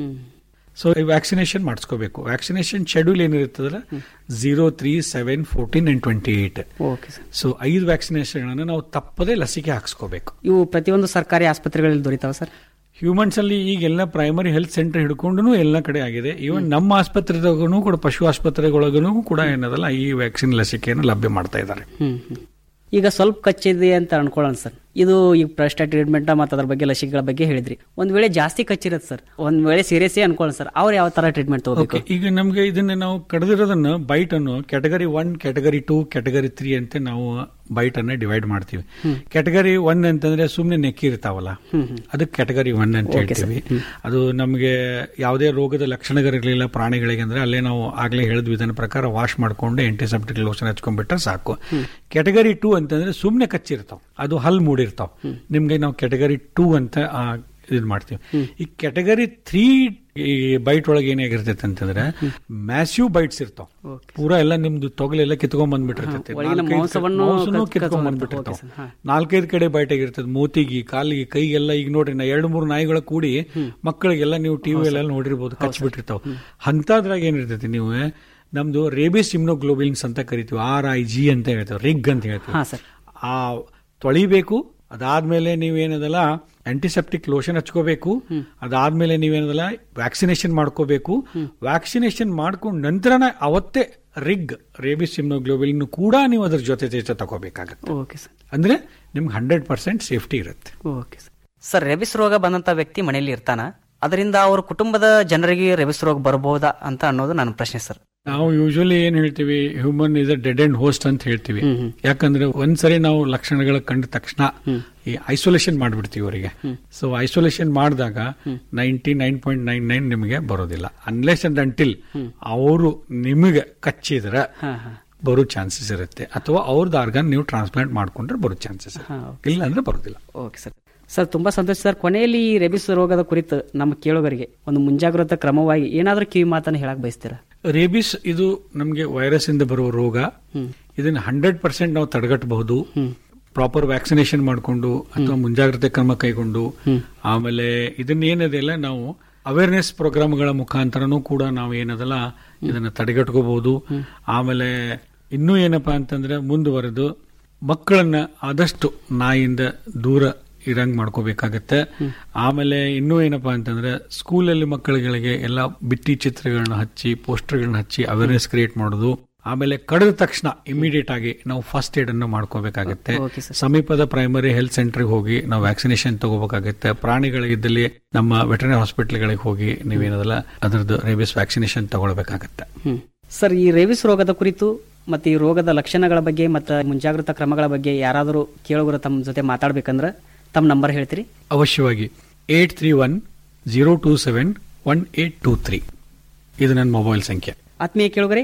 ಸೊ ಈ ವ್ಯಾಕ್ಸಿನೇಷನ್ ಮಾಡಿಸ್ಕೋಬೇಕು ವ್ಯಾಕ್ಸಿನೇಷನ್ ಶೆಡ್ಯೂಲ್ ಏನಿರುತ್ತದಲ್ಲ zero three seven fourteen and twenty eight okay sir so ಐದು ವ್ಯಾಕ್ಸಿನೇಷನ್ ನಾವು ತಪ್ಪದೇ ಲಸಿಕೆ ಹಾಕ್ಸ್ಕೋಬೇಕು ಇವು ಪ್ರತಿಯೊಂದು ಸರ್ಕಾರಿ ಆಸ್ಪತ್ರೆಗಳಲ್ಲಿ ದೊರೀತಾವ ಸರ್ ಹ್ಯೂಮನ್ಸ್ ಅಲ್ಲಿ ಈಗ ಎಲ್ಲ ಪ್ರೈಮರಿ ಹೆಲ್ತ್ ಸೆಂಟರ್ ಹಿಡ್ಕೊಂಡು ಎಲ್ಲ ಕಡೆ ಆಗಿದೆ ಈವನ್ ನಮ್ಮ ಆಸ್ಪತ್ರೆದಾಗೂ ಕೂಡ ಪಶು ಆಸ್ಪತ್ರೆಗಳೊಳಗೂ ಕೂಡ ಏನದಲ್ಲ ಈ ವ್ಯಾಕ್ಸಿನ್ ಲಸಿಕೆಯನ್ನು ಲಭ್ಯ ಮಾಡ್ತಾ ಇದ್ದಾರೆ ಹ್ಮ್ ಹ್ಮ್. ಈಗ ಸ್ವಲ್ಪ ಕಚ್ಚಿದೆ ಅಂತ ಅನ್ಕೊಳ್ಳೋಣ ಸರ್ ಇದು ಈ ಪ್ರಶ್ನೆ ಟ್ರೀಟ್ಮೆಂಟ್ ಮತ್ತು ಅದ್ರ ಬಗ್ಗೆ ಲಸಿಕೆಗಳ ಬಗ್ಗೆ ಹೇಳಿದ್ರಿ ಒಂದ್ ವೇಳೆ ಜಾಸ್ತಿ ಕಚ್ಚಿರತ್ತೆ ಸರ್ ಒಂದ್ ವೇಳೆ ಸೀರಿಯಸ್ ಅನ್ಕೊಳ್ಳೋಣ ಸರ್ ಅವ್ರು ಯಾವ ತರ ಟ್ರೀಟ್ಮೆಂಟ್ ತಗೋಬೇಕು ಓಕೆ ಈಗ ನಮ್ಗೆ ಇದನ್ನ ನಾವು ಕಡ್ದಿರೋದನ್ನ ಬೈಟ್ ಅನ್ನು category one category two category three ಅಂತ ನಾವು ಬೈಟ್ ಅನ್ನ ಡಿವೈಡ್ ಮಾಡ್ತೀವಿ ಕ್ಯಾಟಗರಿ ಒನ್ ಅಂತಂದ್ರೆ ಸುಮ್ನೆ ನೆಕ್ಕಿ ಇರ್ತಾವಲ್ಲ ಅದಕ್ಕೆ ಕ್ಯಾಟಗರಿ ಒನ್ ಅಂತ Okay, sir. ಹೇಳ್ತೀವಿ ಅದು ನಮಗೆ ಯಾವುದೇ ರೋಗದ ಲಕ್ಷಣಗಳಿರಲಿಲ್ಲ ಪ್ರಾಣಿಗಳಿಗೆ ಅಂದ್ರೆ ಅಲ್ಲೇ ನಾವು ಆಗ್ಲೇ ಹೇಳಿದ್ವಿ ಇದನ್ನ ಪ್ರಕಾರ ವಾಶ್ ಮಾಡ್ಕೊಂಡು ಆಂಟಿಸೆಪ್ಟಿಕ್ ಲೋಷನ್ ಹಚ್ಕೊಂಡ್ಬಿಟ್ರೆ ಸಾಕು ಕ್ಯಾಟಗರಿ ಟೂ ಅಂತಂದ್ರೆ ಸುಮ್ನೆ ಕಚ್ಚಿರ್ತಾವ ಅದು ಹಲ್ ಮೂಡಿರ್ತಾವ ನಿಮ್ಗೆ ನಾವು ಕ್ಯಾಟಗರಿ ಟೂ ಅಂತ ಆ, ಇದ್ ಮಾಡ್ತೀವಿ ಈ ಕ್ಯಾಟಗರಿ ತ್ರೀ ಈ ಬೈಟ್ ಒಳಗೆ ಏನಾಗಿರ್ತೈತೆ ಅಂತಂದ್ರೆ ಮ್ಯಾಸಿವ್ ಬೈಟ್ಸ್ ಇರ್ತಾವ ಪೂರಾ ಎಲ್ಲ ನಿಮ್ದು ತೊಗಲೆಲ್ಲ ಕಿತ್ಕೊಂಡ್ ಬಂದ್ಬಿಟ್ಟಿರ್ತೈತೆ ಒಳಗಿನ ನಾಲ್ಕೈದು ಮಾಂಸವನ್ನು ಮಾಂಸನೂ ಕತ್- ಕಿತ್ಕೊಂಡ್ ಕತ್ಕೊಂಡ್ ಬಂದ್ಬಿಟ್ಟಿರ್ತಾವ ಓಕೆ ಸರ್, ಹಾ. ನಾಲ್ಕೈದು ಕಡೆ ಬೈಟ್ ಆಗಿರ್ತದೆ ಮೂತಿಗೆ ಕಾಲಿಗೆ ಕೈಗೆಲ್ಲ ಈಗ ನೋಡ್ರಿ ನಾ ಎರಡು ಮೂರು ನಾಯಿಗಳ ಕೂಡಿ ಮಕ್ಕಳಿಗೆಲ್ಲ ನೀವು ಟಿವಿ ಎಲ್ಲ ನೋಡಿರ್ಬೋದು ಕಚ್ಬಿಟ್ಟಿರ್ತಾವ ಅಂತದ್ರಾಗ ಏನಿರ್ತೈತಿ ನೀವು ನಮ್ದು ರೇಬಿಸ್ ಇಮ್ನೋಗ್ಲೋಬಿನ್ಸ್ ಅಂತ ಕರಿತೀವಿ ಆರ್ ಐ ಜಿ ಅಂತ ಹೇಳ್ತೇವೆ ರಿಗ್ ಅಂತ ಹೇಳ್ತೀವಿ ಹಾ ಸರ್ ಆ ತೊಳಿಬೇಕು ಅದಾದ್ಮೇಲೆ ನೀವೇನದಲ್ಲ ಆಂಟಿಸೆಪ್ಟಿಕ್ ಲೋಷನ್ ಹಚ್ಕೋಬೇಕು ಅದಾದ್ಮೇಲೆ ನೀವೇನದಲ್ಲ ವ್ಯಾಕ್ಸಿನೇಷನ್ ಮಾಡ್ಕೋಬೇಕು ವ್ಯಾಕ್ಸಿನೇಷನ್ ಮಾಡ್ಕೊಂಡ್ ನಂತರನೇ ಅವತ್ತೇ ರಿಗ್ ರೇಬಿಸ್ ಇಮ್ನೋಗ್ಲೋಬಿನ್ ಕೂಡ ನೀವು ಅದ್ರ ಜೊತೆ ಜೊತೆ ತಗೋಬೇಕಾಗತ್ತೆ ಓಕೆ ಸರ್ ಅಂದ್ರೆ ನಿಮ್ಗೆ ಹಂಡ್ರೆಡ್ ಪರ್ಸೆಂಟ್ ಸೇಫ್ಟಿ ಇರುತ್ತೆ ಓಕೆ ಸರ್ ಸರ್ ರೆಬಿಸ್ ರೋಗ ಬಂದಂತ ವ್ಯಕ್ತಿ ಮನೆಯಲ್ಲಿ ಇರ್ತಾನ ಅದರಿಂದ ಅವ್ರ ಕುಟುಂಬದ ಜನರಿಗೆ ರೆಬಿಸ್ ರೋಗ ಬರಬಹುದಾ ಅಂತ ಅನ್ನೋದು ನನ್ನ ಪ್ರಶ್ನೆ ಸರ್ ನಾವು ಯೂಶಲಿ ಏನ್ ಹೇಳ್ತೀವಿ human is a dead end host ಅಂತ ಹೇಳ್ತೀವಿ ಯಾಕಂದ್ರೆ ಒಂದ್ಸರಿ ನಾವು ಲಕ್ಷಣಗಳ ಕಂಡ ತಕ್ಷಣ ಈ ಐಸೋಲೇಷನ್ ಮಾಡ್ಬಿಡ್ತೀವಿ ಅವರಿಗೆ ಸೊ ಐಸೋಲೇಷನ್ ಮಾಡಿದಾಗ ninety nine point nine nine ನಿಮಗೆ ಬರೋದಿಲ್ಲ ಅನ್ಲೆಸ್ ಅಂಡ್ ಅಂಟಿಲ್ ಅವರು ನಿಮಗೆ ಕಚ್ಚಿದ್ರೆ ಬರೋ ಚಾನ್ಸಸ್ ಇರುತ್ತೆ ಅಥವಾ ಅವ್ರದ್ದು ಆರ್ಗನ್ ನೀವು ಟ್ರಾನ್ಸ್ಪ್ಲಾಂಟ್ ಮಾಡ್ಕೊಂಡ್ರೆ ಬರೋ ಚಾನ್ಸಸ್ ಇಲ್ಲ ಅಂದ್ರೆ ಬರೋದಿಲ್ಲ ಓಕೆ ಸರ್ ಸರ್ ತುಂಬಾ ಸಂತೋಷ ಸರ್ ಕೊನೆಯಲ್ಲಿ ಈ ರೆಬಿಸ್ ರೋಗದ ಕುರಿತು ನಮ್ಮ ಕೇಳುಗರಿಗೆ ಒಂದು ಮುಂಜಾಗ್ರತಾ ಕ್ರಮವಾಗಿ ಏನಾದರೂ ಕಿವಿ ಮಾತನ್ನು ಹೇಳಕ್ ಬಯಸ್ತೀರಾ ರೇಬಿಸ್ ಇದು ನಮಗೆ ವೈರಸ್ ಇಂದ ಬರುವ ರೋಗ ಇದನ್ನ ಹಂಡ್ರೆಡ್ ಪರ್ಸೆಂಟ್ ನಾವು ತಡೆಗಟ್ಟಬಹುದು ಪ್ರಾಪರ್ ವ್ಯಾಕ್ಸಿನೇಷನ್ ಮಾಡಿಕೊಂಡು ಅಥವಾ ಮುಂಜಾಗ್ರತೆ ಕ್ರಮ ಕೈಗೊಂಡು ಆಮೇಲೆ ಇದನ್ನ ಏನಿದೆಯಲ್ಲ ನಾವು ಅವೇರ್ನೆಸ್ ಪ್ರೋಗ್ರಾಮ್ಗಳ ಮುಖಾಂತರನೂ ಕೂಡ ನಾವು ಏನದಲ್ಲ ಇದನ್ನ ತಡೆಗಟ್ಕೋಬಹುದು ಆಮೇಲೆ ಇನ್ನೂ ಏನಪ್ಪಾ ಅಂತಂದ್ರೆ ಮುಂದುವರೆದು ಮಕ್ಕಳನ್ನ ಆದಷ್ಟು ನಾಯಿಯಿಂದ ದೂರ ಇರಂಗ್ ಮಾಡ್ಕೋಬೇಕಾಗತ್ತೆ ಆಮೇಲೆ ಇನ್ನೂ ಏನಪ್ಪಾ ಅಂತಂದ್ರೆ ಸ್ಕೂಲಲ್ಲಿ ಮಕ್ಕಳುಗಳಿಗೆ ಎಲ್ಲ ಬಿಟ್ಟಿ ಚಿತ್ರಗಳನ್ನ ಹಚ್ಚಿ ಪೋಸ್ಟರ್ಗಳನ್ನ ಹಚ್ಚಿ ಅವೇರ್ನೆಸ್ ಕ್ರಿಯೇಟ್ ಮಾಡೋದು ಆಮೇಲೆ ಕಳೆದ ತಕ್ಷಣ ಇಮಿಡಿಯೇಟ್ ಆಗಿ ನಾವು ಫಸ್ಟ್ ಏಡ್ ಅನ್ನು ಮಾಡ್ಕೋಬೇಕಾಗತ್ತೆ Okay, sir. ಸಮೀಪದ ಪ್ರೈಮರಿ ಹೆಲ್ತ್ ಸೆಂಟರ್ಗೆ ಹೋಗಿ ನಾವು ವ್ಯಾಕ್ಸಿನೇಷನ್ ತಗೋಬೇಕಾಗತ್ತೆ ಪ್ರಾಣಿಗಳಿದ್ದಲ್ಲಿ ನಮ್ಮ ವೆಟರ್ನರಿ ಹಾಸ್ಪಿಟಲ್ಗಳಿಗೆ ಹೋಗಿ ನೀವೇನದಲ್ಲ ಅದರದ್ದು ರೇಬಿಸ್ ವ್ಯಾಕ್ಸಿನೇಷನ್ ತಗೊಳ್ಬೇಕಾಗತ್ತೆ ಹ್ಮ್ ಸರ್ ಈ ರೇಬಿಸ್ ರೋಗದ ಕುರಿತು ಮತ್ತೆ ಈ ರೋಗದ ಲಕ್ಷಣಗಳ ಬಗ್ಗೆ ಮತ್ತು ಮುಂಜಾಗ್ರತಾ ಕ್ರಮಗಳ ಬಗ್ಗೆ ಯಾರಾದರೂ ಕೇಳುಗರು ತಮ್ಮ ಜೊತೆ ಮಾತಾಡ್ಬೇಕಂದ್ರೆ ತಮ್ಮ ನಂಬರ್ ಹೇಳ್ತೀರಿ ಅವಶ್ಯವಾಗಿ eight three one zero two seven one eight two three ಇದು ನನ್ನ ಮೊಬೈಲ್ ಸಂಖ್ಯೆ ಆತ್ಮೀಯ ಕೇಳುಗರೆ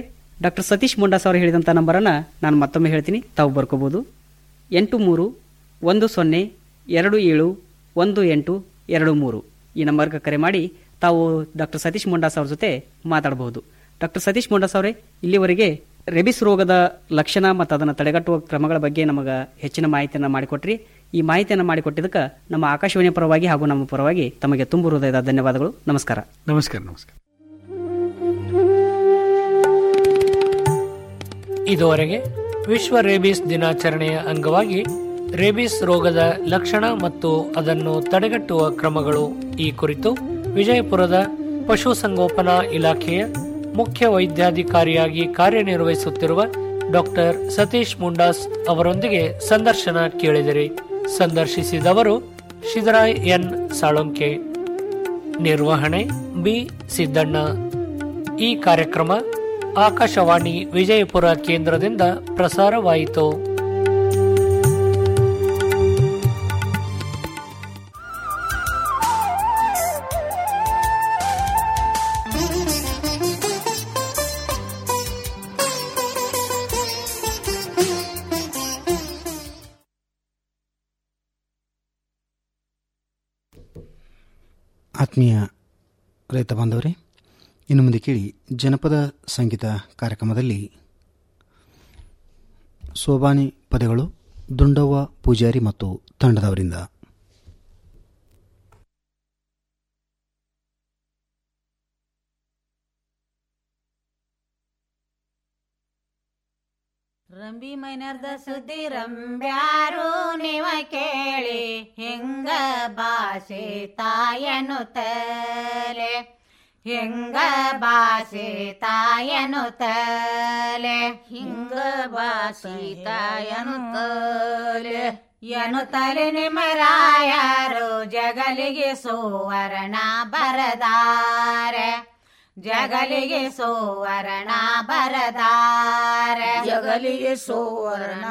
ಡಾಕ್ಟರ್ ಸತೀಶ್ ಮುಂಡಾಸ್ ಅವರು ಹೇಳಿದಂಥ ನಂಬರನ್ನು ನಾನು ಮತ್ತೊಮ್ಮೆ ಹೇಳ್ತೀನಿ ತಾವು ಬರ್ಕೋಬೋದು ಎಂಟು ಮೂರು ಒಂದು ಸೊನ್ನೆ ಎರಡು ಏಳು ಒಂದು ಎಂಟು ಎರಡು ಮೂರು ಈ ನಂಬರ್ಗೆ ಕರೆ ಮಾಡಿ ತಾವು ಡಾಕ್ಟರ್ ಸತೀಶ್ ಮುಂಡಾಸ್ ಅವ್ರ ಜೊತೆ ಮಾತಾಡಬಹುದು ಡಾಕ್ಟರ್ ಸತೀಶ್ ಮುಂಡಾಸ್ ಅವರೇ ಇಲ್ಲಿವರೆಗೆ ರೆಬಿಸ್ ರೋಗದ ಲಕ್ಷಣ ಮತ್ತು ಅದನ್ನು ತಡೆಗಟ್ಟುವ ಕ್ರಮಗಳ ಬಗ್ಗೆ ನಮಗೆ ಹೆಚ್ಚಿನ ಮಾಹಿತಿಯನ್ನು ಮಾಡಿಕೊಟ್ರಿ ಈ ಮಾಹಿತಿಯನ್ನು ಮಾಡಿಕೊಟ್ಟಿದ್ದಕ್ಕೆ ನಮ್ಮ ಆಕಾಶವಾಣಿಯ ಪರವಾಗಿ ಹಾಗೂ ನಮ್ಮ ಪರವಾಗಿ ತಮಗೆ ತುಂಬು ಹೃದಯದ ಧನ್ಯವಾದಗಳು ನಮಸ್ಕಾರ ನಮಸ್ಕಾರ ನಮಸ್ಕಾರ ಇದುವರೆಗೆ ವಿಶ್ವ ರೇಬಿಸ್ ದಿನಾಚರಣೆಯ ಅಂಗವಾಗಿ ರೇಬಿಸ್ ರೋಗದ ಲಕ್ಷಣ ಮತ್ತು ಅದನ್ನು ತಡೆಗಟ್ಟುವ ಕ್ರಮಗಳು ಈ ಕುರಿತು ವಿಜಯಪುರದ ಪಶುಸಂಗೋಪನಾ ಇಲಾಖೆಯ ಮುಖ್ಯ ವೈದ್ಯಾಧಿಕಾರಿಯಾಗಿ ಕಾರ್ಯನಿರ್ವಹಿಸುತ್ತಿರುವ ಡಾಕ್ಟರ್ ಸತೀಶ್ ಮುಂಡಾಸ್ ಅವರೊಂದಿಗೆ ಸಂದರ್ಶನ ಕೇಳಿದಿರಿ ಸಂದರ್ಶಿಸಿದವರು ಶಿದರಾಯ್ ಎನ್ ಸಾಳೊಂಕೆ ನಿರ್ವಹಣೆ ಬಿ ಸಿದ್ದಣ್ಣ ಈ ಕಾರ್ಯಕ್ರಮ ಆಕಾಶವಾಣಿ ವಿಜಯಪುರ ಕೇಂದ್ರದಿಂದ ಪ್ರಸಾರವಾಯಿತು ಆತ್ಮೀಯ ರೈತ ಬಾಂಧವರೇ ಇನ್ನು ಮುಂದೆ ಕೇಳಿ ಜನಪದ ಸಂಗೀತ ಕಾರ್ಯಕ್ರಮದಲ್ಲಿ ಸೋಬಾನಿ ಪದಗಳು ದುಂಡವ್ವ ಪೂಜಾರಿ ಮತ್ತು ತಂಡದವರಿಂದ ರಂಬಿ ಮೈನರ್ದ ಸುದ್ದಿ ರಂಬ್ಯಾರು ನೀವ ಕೇಳಿ ಹೆಂಗ ಭಾಷೆ ತಾಯನು ತಲೆ ಹೆಂಗ ಭಾಷೆ ತಾಯನು ತಲೆ ಹಿಂಗ ಭಾಷೆ ತಾಯನು ತಲೆ ಎನು ತಲೆ ನಿಮರಾಯರು ಜಗಲಿಗೆ ಸುವರ್ಣ ಬರದಾರೆ ಜಗಲಿಗೆ ಸುವರ್ಣ ಬರದಾರ ಜಗಲಿಗೆ ಸುವರ್ಣ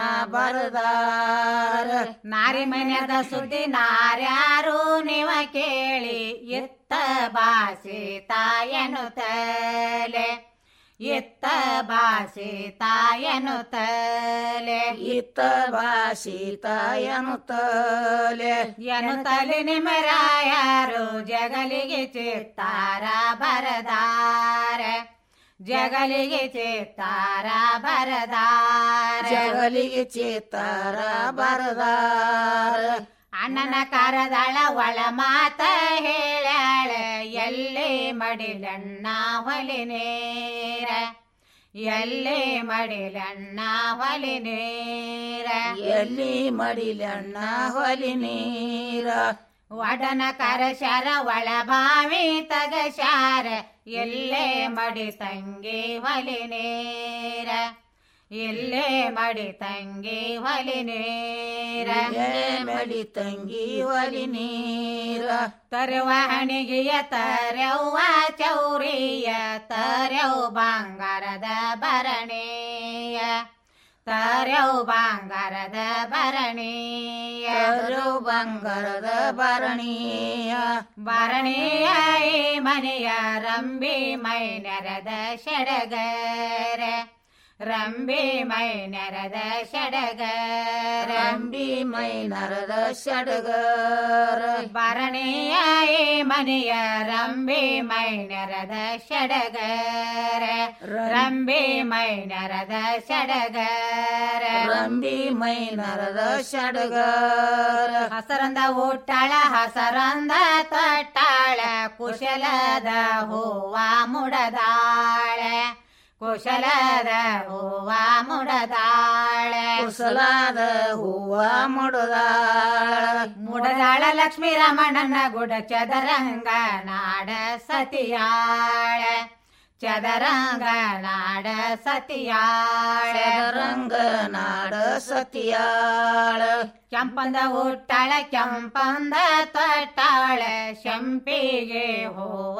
ಬರದಾರ ನಾರಿ ಮನ್ಯದ ಸುದ್ದಿ ನಾರ್ಯಾರು ನೀವ ಕೇಳಿ ಎತ್ತ ಭಾಷೆ ತಾಯನು ತಲೆ ಎತ್ತ ಭಾಷೆ ತಾಯನು ತಲೆ ಇತ್ತ ಭಾಷಿ ತಾಯನು ತಲೆ ಎನು ತಲೆ ನಿಮರಾಯರು ಜಗಲಿಗೆ ಚಿತ್ತಾರ ಬರದಾರ ಜಗಲಿಗೆ ಚಿತ್ತಾರ ಬರದಾರ ಜಗಲಿಗೆ ಚಿತ್ತಾರ ಬರದಾರ ಅಣ್ಣನ ಕರದಳ ಒಳ ಮಾತ ಹೇಳ್ಯಾಳ ಎಲ್ಲೇ ಮಡಿಲಣ್ಣ ಹೊಲಿನೇರ ಎಲ್ಲೇ ಮಡಿಲಣ್ಣ ಹೊಲಿನೇರ ಎಲ್ಲಿ ಮಡಿಲಣ್ಣ ಹೊಲಿ ನೀರ ಒಡನ ಕರಶರ ಒಳ ಬಾವಿ ತಗಶಾರ ಎಲ್ಲೇ ಮಡಿ ತಂಗಿ ಹೊಲಿನೇರ ಎಲ್ಲೇ ಮಡಿ ತಂಗಿ ಹೊಲಿನೇರ ಎಲ್ಲೇ ಮಡಿ ತಂಗಿ ಹೊಲಿ ನೀರ ತರುವ ಹಣಿಗೆಯ ತರವ್ವ ಚೌರಿಯ ತರವ್ ಬಂಗಾರದ ಭರಣೀಯ ತರವ್ ಬಂಗಾರದ ಭರಣೀಯ ತರವ್ ಬಂಗಾರದ ಭರಣೀಯ ಭರಣೀಯ ಈ ಮನೆಯ ರಂಬಿ ಮೈ ನೆರದ ಶಡಗರ ರಂಬಿ ಮೈ ನೆರದ ಶಡಗರ ರಂಬಿ ಮೈ ನರದ ಸಡಗರ ಭರಣೀಯ ಈ ಮನೆಯ ರಂಬಿ ಮೈ ನೆರದ ಶಡಗರ ರಂಬಿ ಮೈ ನೆರದ ಶಡಗರ ರಂಬಿ ಮೈ ನರದ ಸಡಗರ ಹಸರಂದ ಊಟಾಳ ಹಸರಂದ ತೊಟ್ಟಾಳ ಕುಶಲದ ಹೂವ ಮುಡದಾಳೆ ಕುಶಲದ ಹೂವ ಮುಡದಾಳೆ ಕುಸಲಾದ ಹೂವ ಮುಡದಾಳ ಮುಡದಾಳ ಲಕ್ಷ್ಮೀ ರಮಣನ ಗುಡ ಚದರಂಗ ನಾಡ ಸತಿಯಾಳ ಚದರಂಗ ನಾಡ ಸತಿಯಾಳ ರಂಗ ನಾಡ ಸತಿಯಾಳ ಕೆಂಪಂದ ಹುಟ್ಟಾಳ ಕೆಂಪಂದ ತೊಟ್ಟಾಳ ಶಂಪಿಗೆ ಹೂವ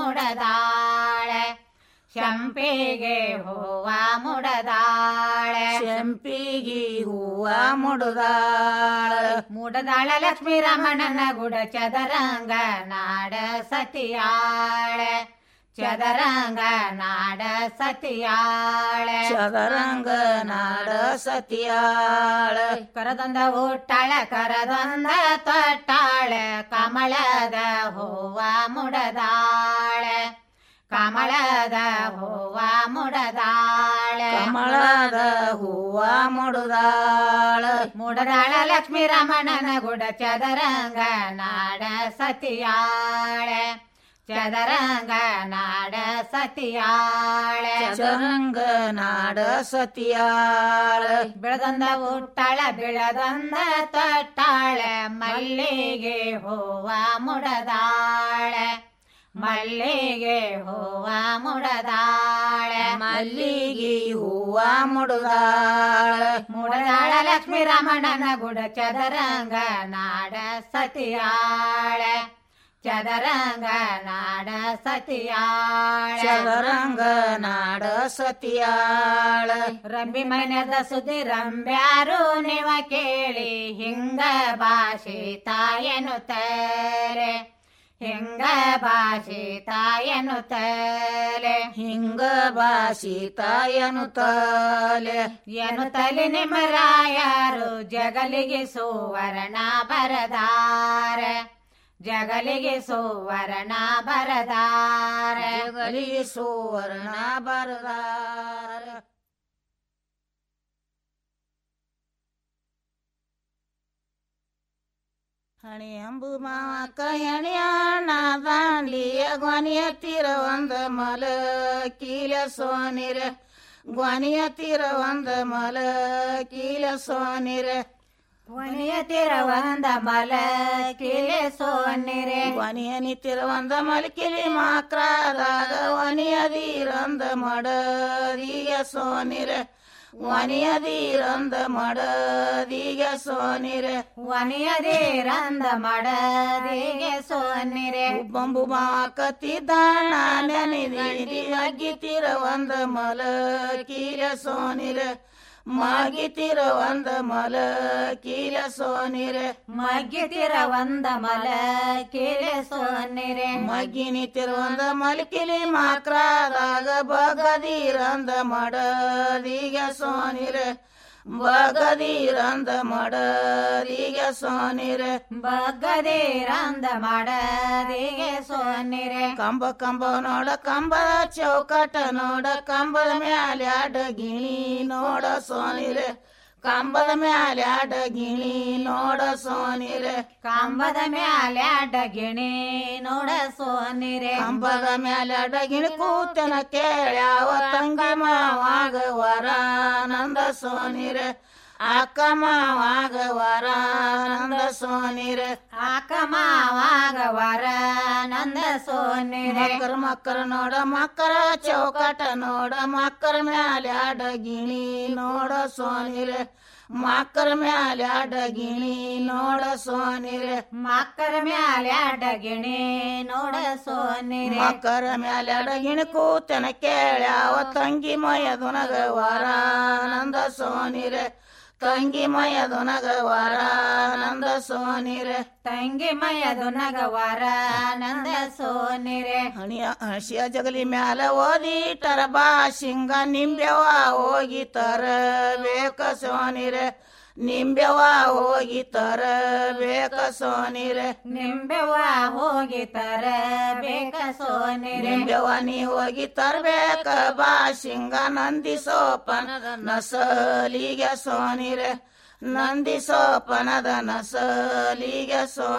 ಮುಡದಾಳೆ ಶಂಪಿಗೆ ಹೂವ ಮುಡದಾಳೆ ಶಂಪಿಗಿ ಹೂವ ಮುಡದಾಳ ಮುಡದಾಳ ಲಕ್ಷ್ಮೀ ರಮಣನ ಗುಡ ಚದರಂಗ ನಾಡ ಸತಿಯಾಳ ಚದರಂಗ ನಾಡ ಸತಿಯಾಳ ಚದರಂಗ ನಾಡ ಸತಿಯಾಳ ಕರದೊಂದ ಊಟಾಳ ಕರದೊಂದ ತೊಟ್ಟಾಳ ಕಮಲದ ಹೂವ ಮುಡದಾಳ ಕಮಲದ ಹೂವ ಮುಡದಾಳ ಕಮಲದ ಹೂವ ಮುಡುದಾಳ ಮುಡದಾಳ ಲಕ್ಷ್ಮೀ ರಮಣನ ಗುಡ ಚದರಂಗ ನಾಡ ಸತಿಯಾಳ ಚದರಂಗ ನಾಡ ಸತಿಯಾಳ ಚದರಂಗ ನಾಡ ಸತಿಯಾಳ ಬೆಳದಂದ ಊಟಾಳ ಬೆಳದಂದ ತೊಟ್ಟಾಳ ಮಲ್ಲಿಗೆ ಹೂವ ಮುಡದಾಳ ಮಲ್ಲಿಗೆ ಹೂವ ಮುಡದಾಳ ಮಲ್ಲಿಗೆ ಹೂವ ಮುಡುದಾಳ ಮುಡದಾಳ ಲಕ್ಷ್ಮೀ ರಮಣನ ಗುಡ ಚದರಂಗ ನಾಡ ಸತಿಯಾಳ ಚದರಂಗ ನಾಡ ಸತಿಯಾಳ ಚದರಂಗ ನಾಡ ಸತಿಯಾಳ ರಂಬಿ ಮೈನದ ಸುದ್ದಿ ರಂಬ್ಯಾರು ನಿವ ಕೇಳಿ ಹಿಂಗ ಭಾಷೆ ತಾಯನು ತಾರೆ ಹಿಂಗ ಭಾಷೆ ತಾಯನು ತಲೆ ಹಿಂಗ ಭಾಷಿ ತಾಯನು ತಾಲೆ ಎನು ತಲೆ ನಿಮರಾಯರು ಜಗಲಿಗೆ ಸುವರ್ಣ ಬರದಾರ ಜಗಲಿಗೆ ಸುವರ್ಣ ಬರದಾರ ಜಗಲಿಗೆ ಸುವರ್ಣ ಬರದಾರ ಹಣಿ ಅಂಬು ಮಾವ ಕಯಣಿ ಅಣ್ಣ ದಾಂಡಿಯ ಗೊನೆಯ ತೀರ ಒಂದ ಮಲ ಕೀಲ ಸೋನಿರ ಗೊನೆಯ ತೀರ ಒಂದ ಮಲ ಕೀಲ ಸೋನಿರ ಕೊನೆಯ ತಿರವಂದ ಮಲ ಕಿಲೆ ಸೋನ್ನಿರೆ ಕೊನೆಯ ನಿತ್ತಿರ ಒಂದ ಮಲಕಿಲಿ ಮಾಕ್ರಾದಾಗ ಒನಿಯದೀರಂದ ಮಡದೀಗ ಸೋನಿರ ಒನಿಯದೀರಂದ ಮಡದೀಗ ಸೋನಿರ ಒನೆಯದೇರಂದ ಮಡದಿಗೆ ಸೋನ್ನಿರೆ ಬಂಬು ಮಾಕತ್ತಿದ್ದಾಣ ನೆನೆದಿ ಅಗ್ಗಿತಿರ ಒಂದ ಮಲ ಕೀಲ ಸೋನಿರ ಮಾಗಿತಿರ ಒಂದ ಮಲ ಕೀಲ ಸೋನಿರ ಮಗ್ಗಿತಿರ ಒಂದ ಮಲ ಕಿಲೆ ಸೋನ್ನಿರೆ ಮಗ್ಗಿನಿತಿರ ಒಂದ ಮಲಕಿಲಿ ಮಾಕ್ರಾದಾಗ ಬಗದೀರಂದ ಮಡದೀಗ ಸೋನಿರ ಬಗದೀರಂದ ಮಡದೀಗ ಸೋನಿರ ಬಗ್ಗದೇರಂದ ಮಡದಿಗೆ ಸೋನ್ನಿರೆ ಕಂಬ ಕಂಬ ನೋಡ ಕಂಬದ ಚೌಕಟ ನೋಡ ಕಂಬದ ಮ್ಯಾಲೆ ಅಡ ಗಿಣಿ ನೋಡ ಸೋನಿರೆ ಕಂಬದ ಮ್ಯಾಲೆ ಅಡ ಗಿಣಿ ನೋಡ ಸೋನಿರೆ ಕಂಬದ ಮ್ಯಾಲೆ ಅಡ್ಡಗಿಣಿ ನೋಡ ಸೋನ್ನಿರೆ ಕಂಬದ ಮ್ಯಾಲೆ ಅಡ ಗಿಣಿ ಕೂತನ ಕೇಳ್ಯಾವ ತಂಗಿ ಮಾವಾಗ ವರಾನಂದ ಸೋನಿರೆ ಅಕ್ಕ ಮಾವಾಗ ವರಾನಂದ ಸೋನಿರೆ ಆಕ ಮಾವಾಗ ವರ ನಂದ ಸೋನ್ನಿರೆ ಮಕ್ಕರ ಮಕ್ಕರ ನೋಡ ಮಕ್ಕರ ಚೌಕಟ ನೋಡ ಮಕ್ಕರ ಮ್ಯಾಲೆ ಅಡ ಗಿಣಿ ನೋಡ ಸೋನಿರೆ ಮಕ್ಕರ ಮ್ಯಾಲೆ ಅಡ ಗಿಣಿ ನೋಡ ಸೋನಿರೆ ಮಕ್ಕರ ಮ್ಯಾಲೆ ಅಡ್ಡಗಿಣಿ ನೋಡ ಸೋನ್ನಿರೆ ಮಕ್ಕರ ಮ್ಯಾಲೆ ಅಡ ಗಿಣಿ ಕೂತನ ಕೇಳ್ಯಾವ ತಂಗಿ ಮಯದುನಗ ವರಾನಂದ ಸೋನಿರೆ ತಂಗಿ ಮಯದುನಗ ವರಾನಂದ ಸೋನಿರೆ ತಂಗಿ ಮಯದು ನಗವರ ನಂದ ಸೋನಿರೆ ಹಣಿಯ ಹಸಿಯ ಜಗಲಿ ಮ್ಯಾಲ ಓದಿಟರ ಬಾಶಿಂಗ ನಿಂಬೆವ ಹೋಗಿ ತರ ಬೇಕ ಸೋನಿರೆ ನಿಂಬೆವ ಹೋಗಿ ತರ ಬೇಕ ಸೋನಿರೆ ನಿಂಬೆವ ಹೋಗಿ ತರ ಬೇಕ ಸೋನಿರೆ ನಿಂಬೆವ ನೀ ಹೋಗಿ ತರ್ಬೇಕ ಬಾಶಿಂಗ ನಂದಿ ಸೋಪನದ ನಸಲಿಗೆ ಸೋನಿರೆ ನಂದಿ ಸೋಪನದ ನಸಲಿಗೆ ಸೋ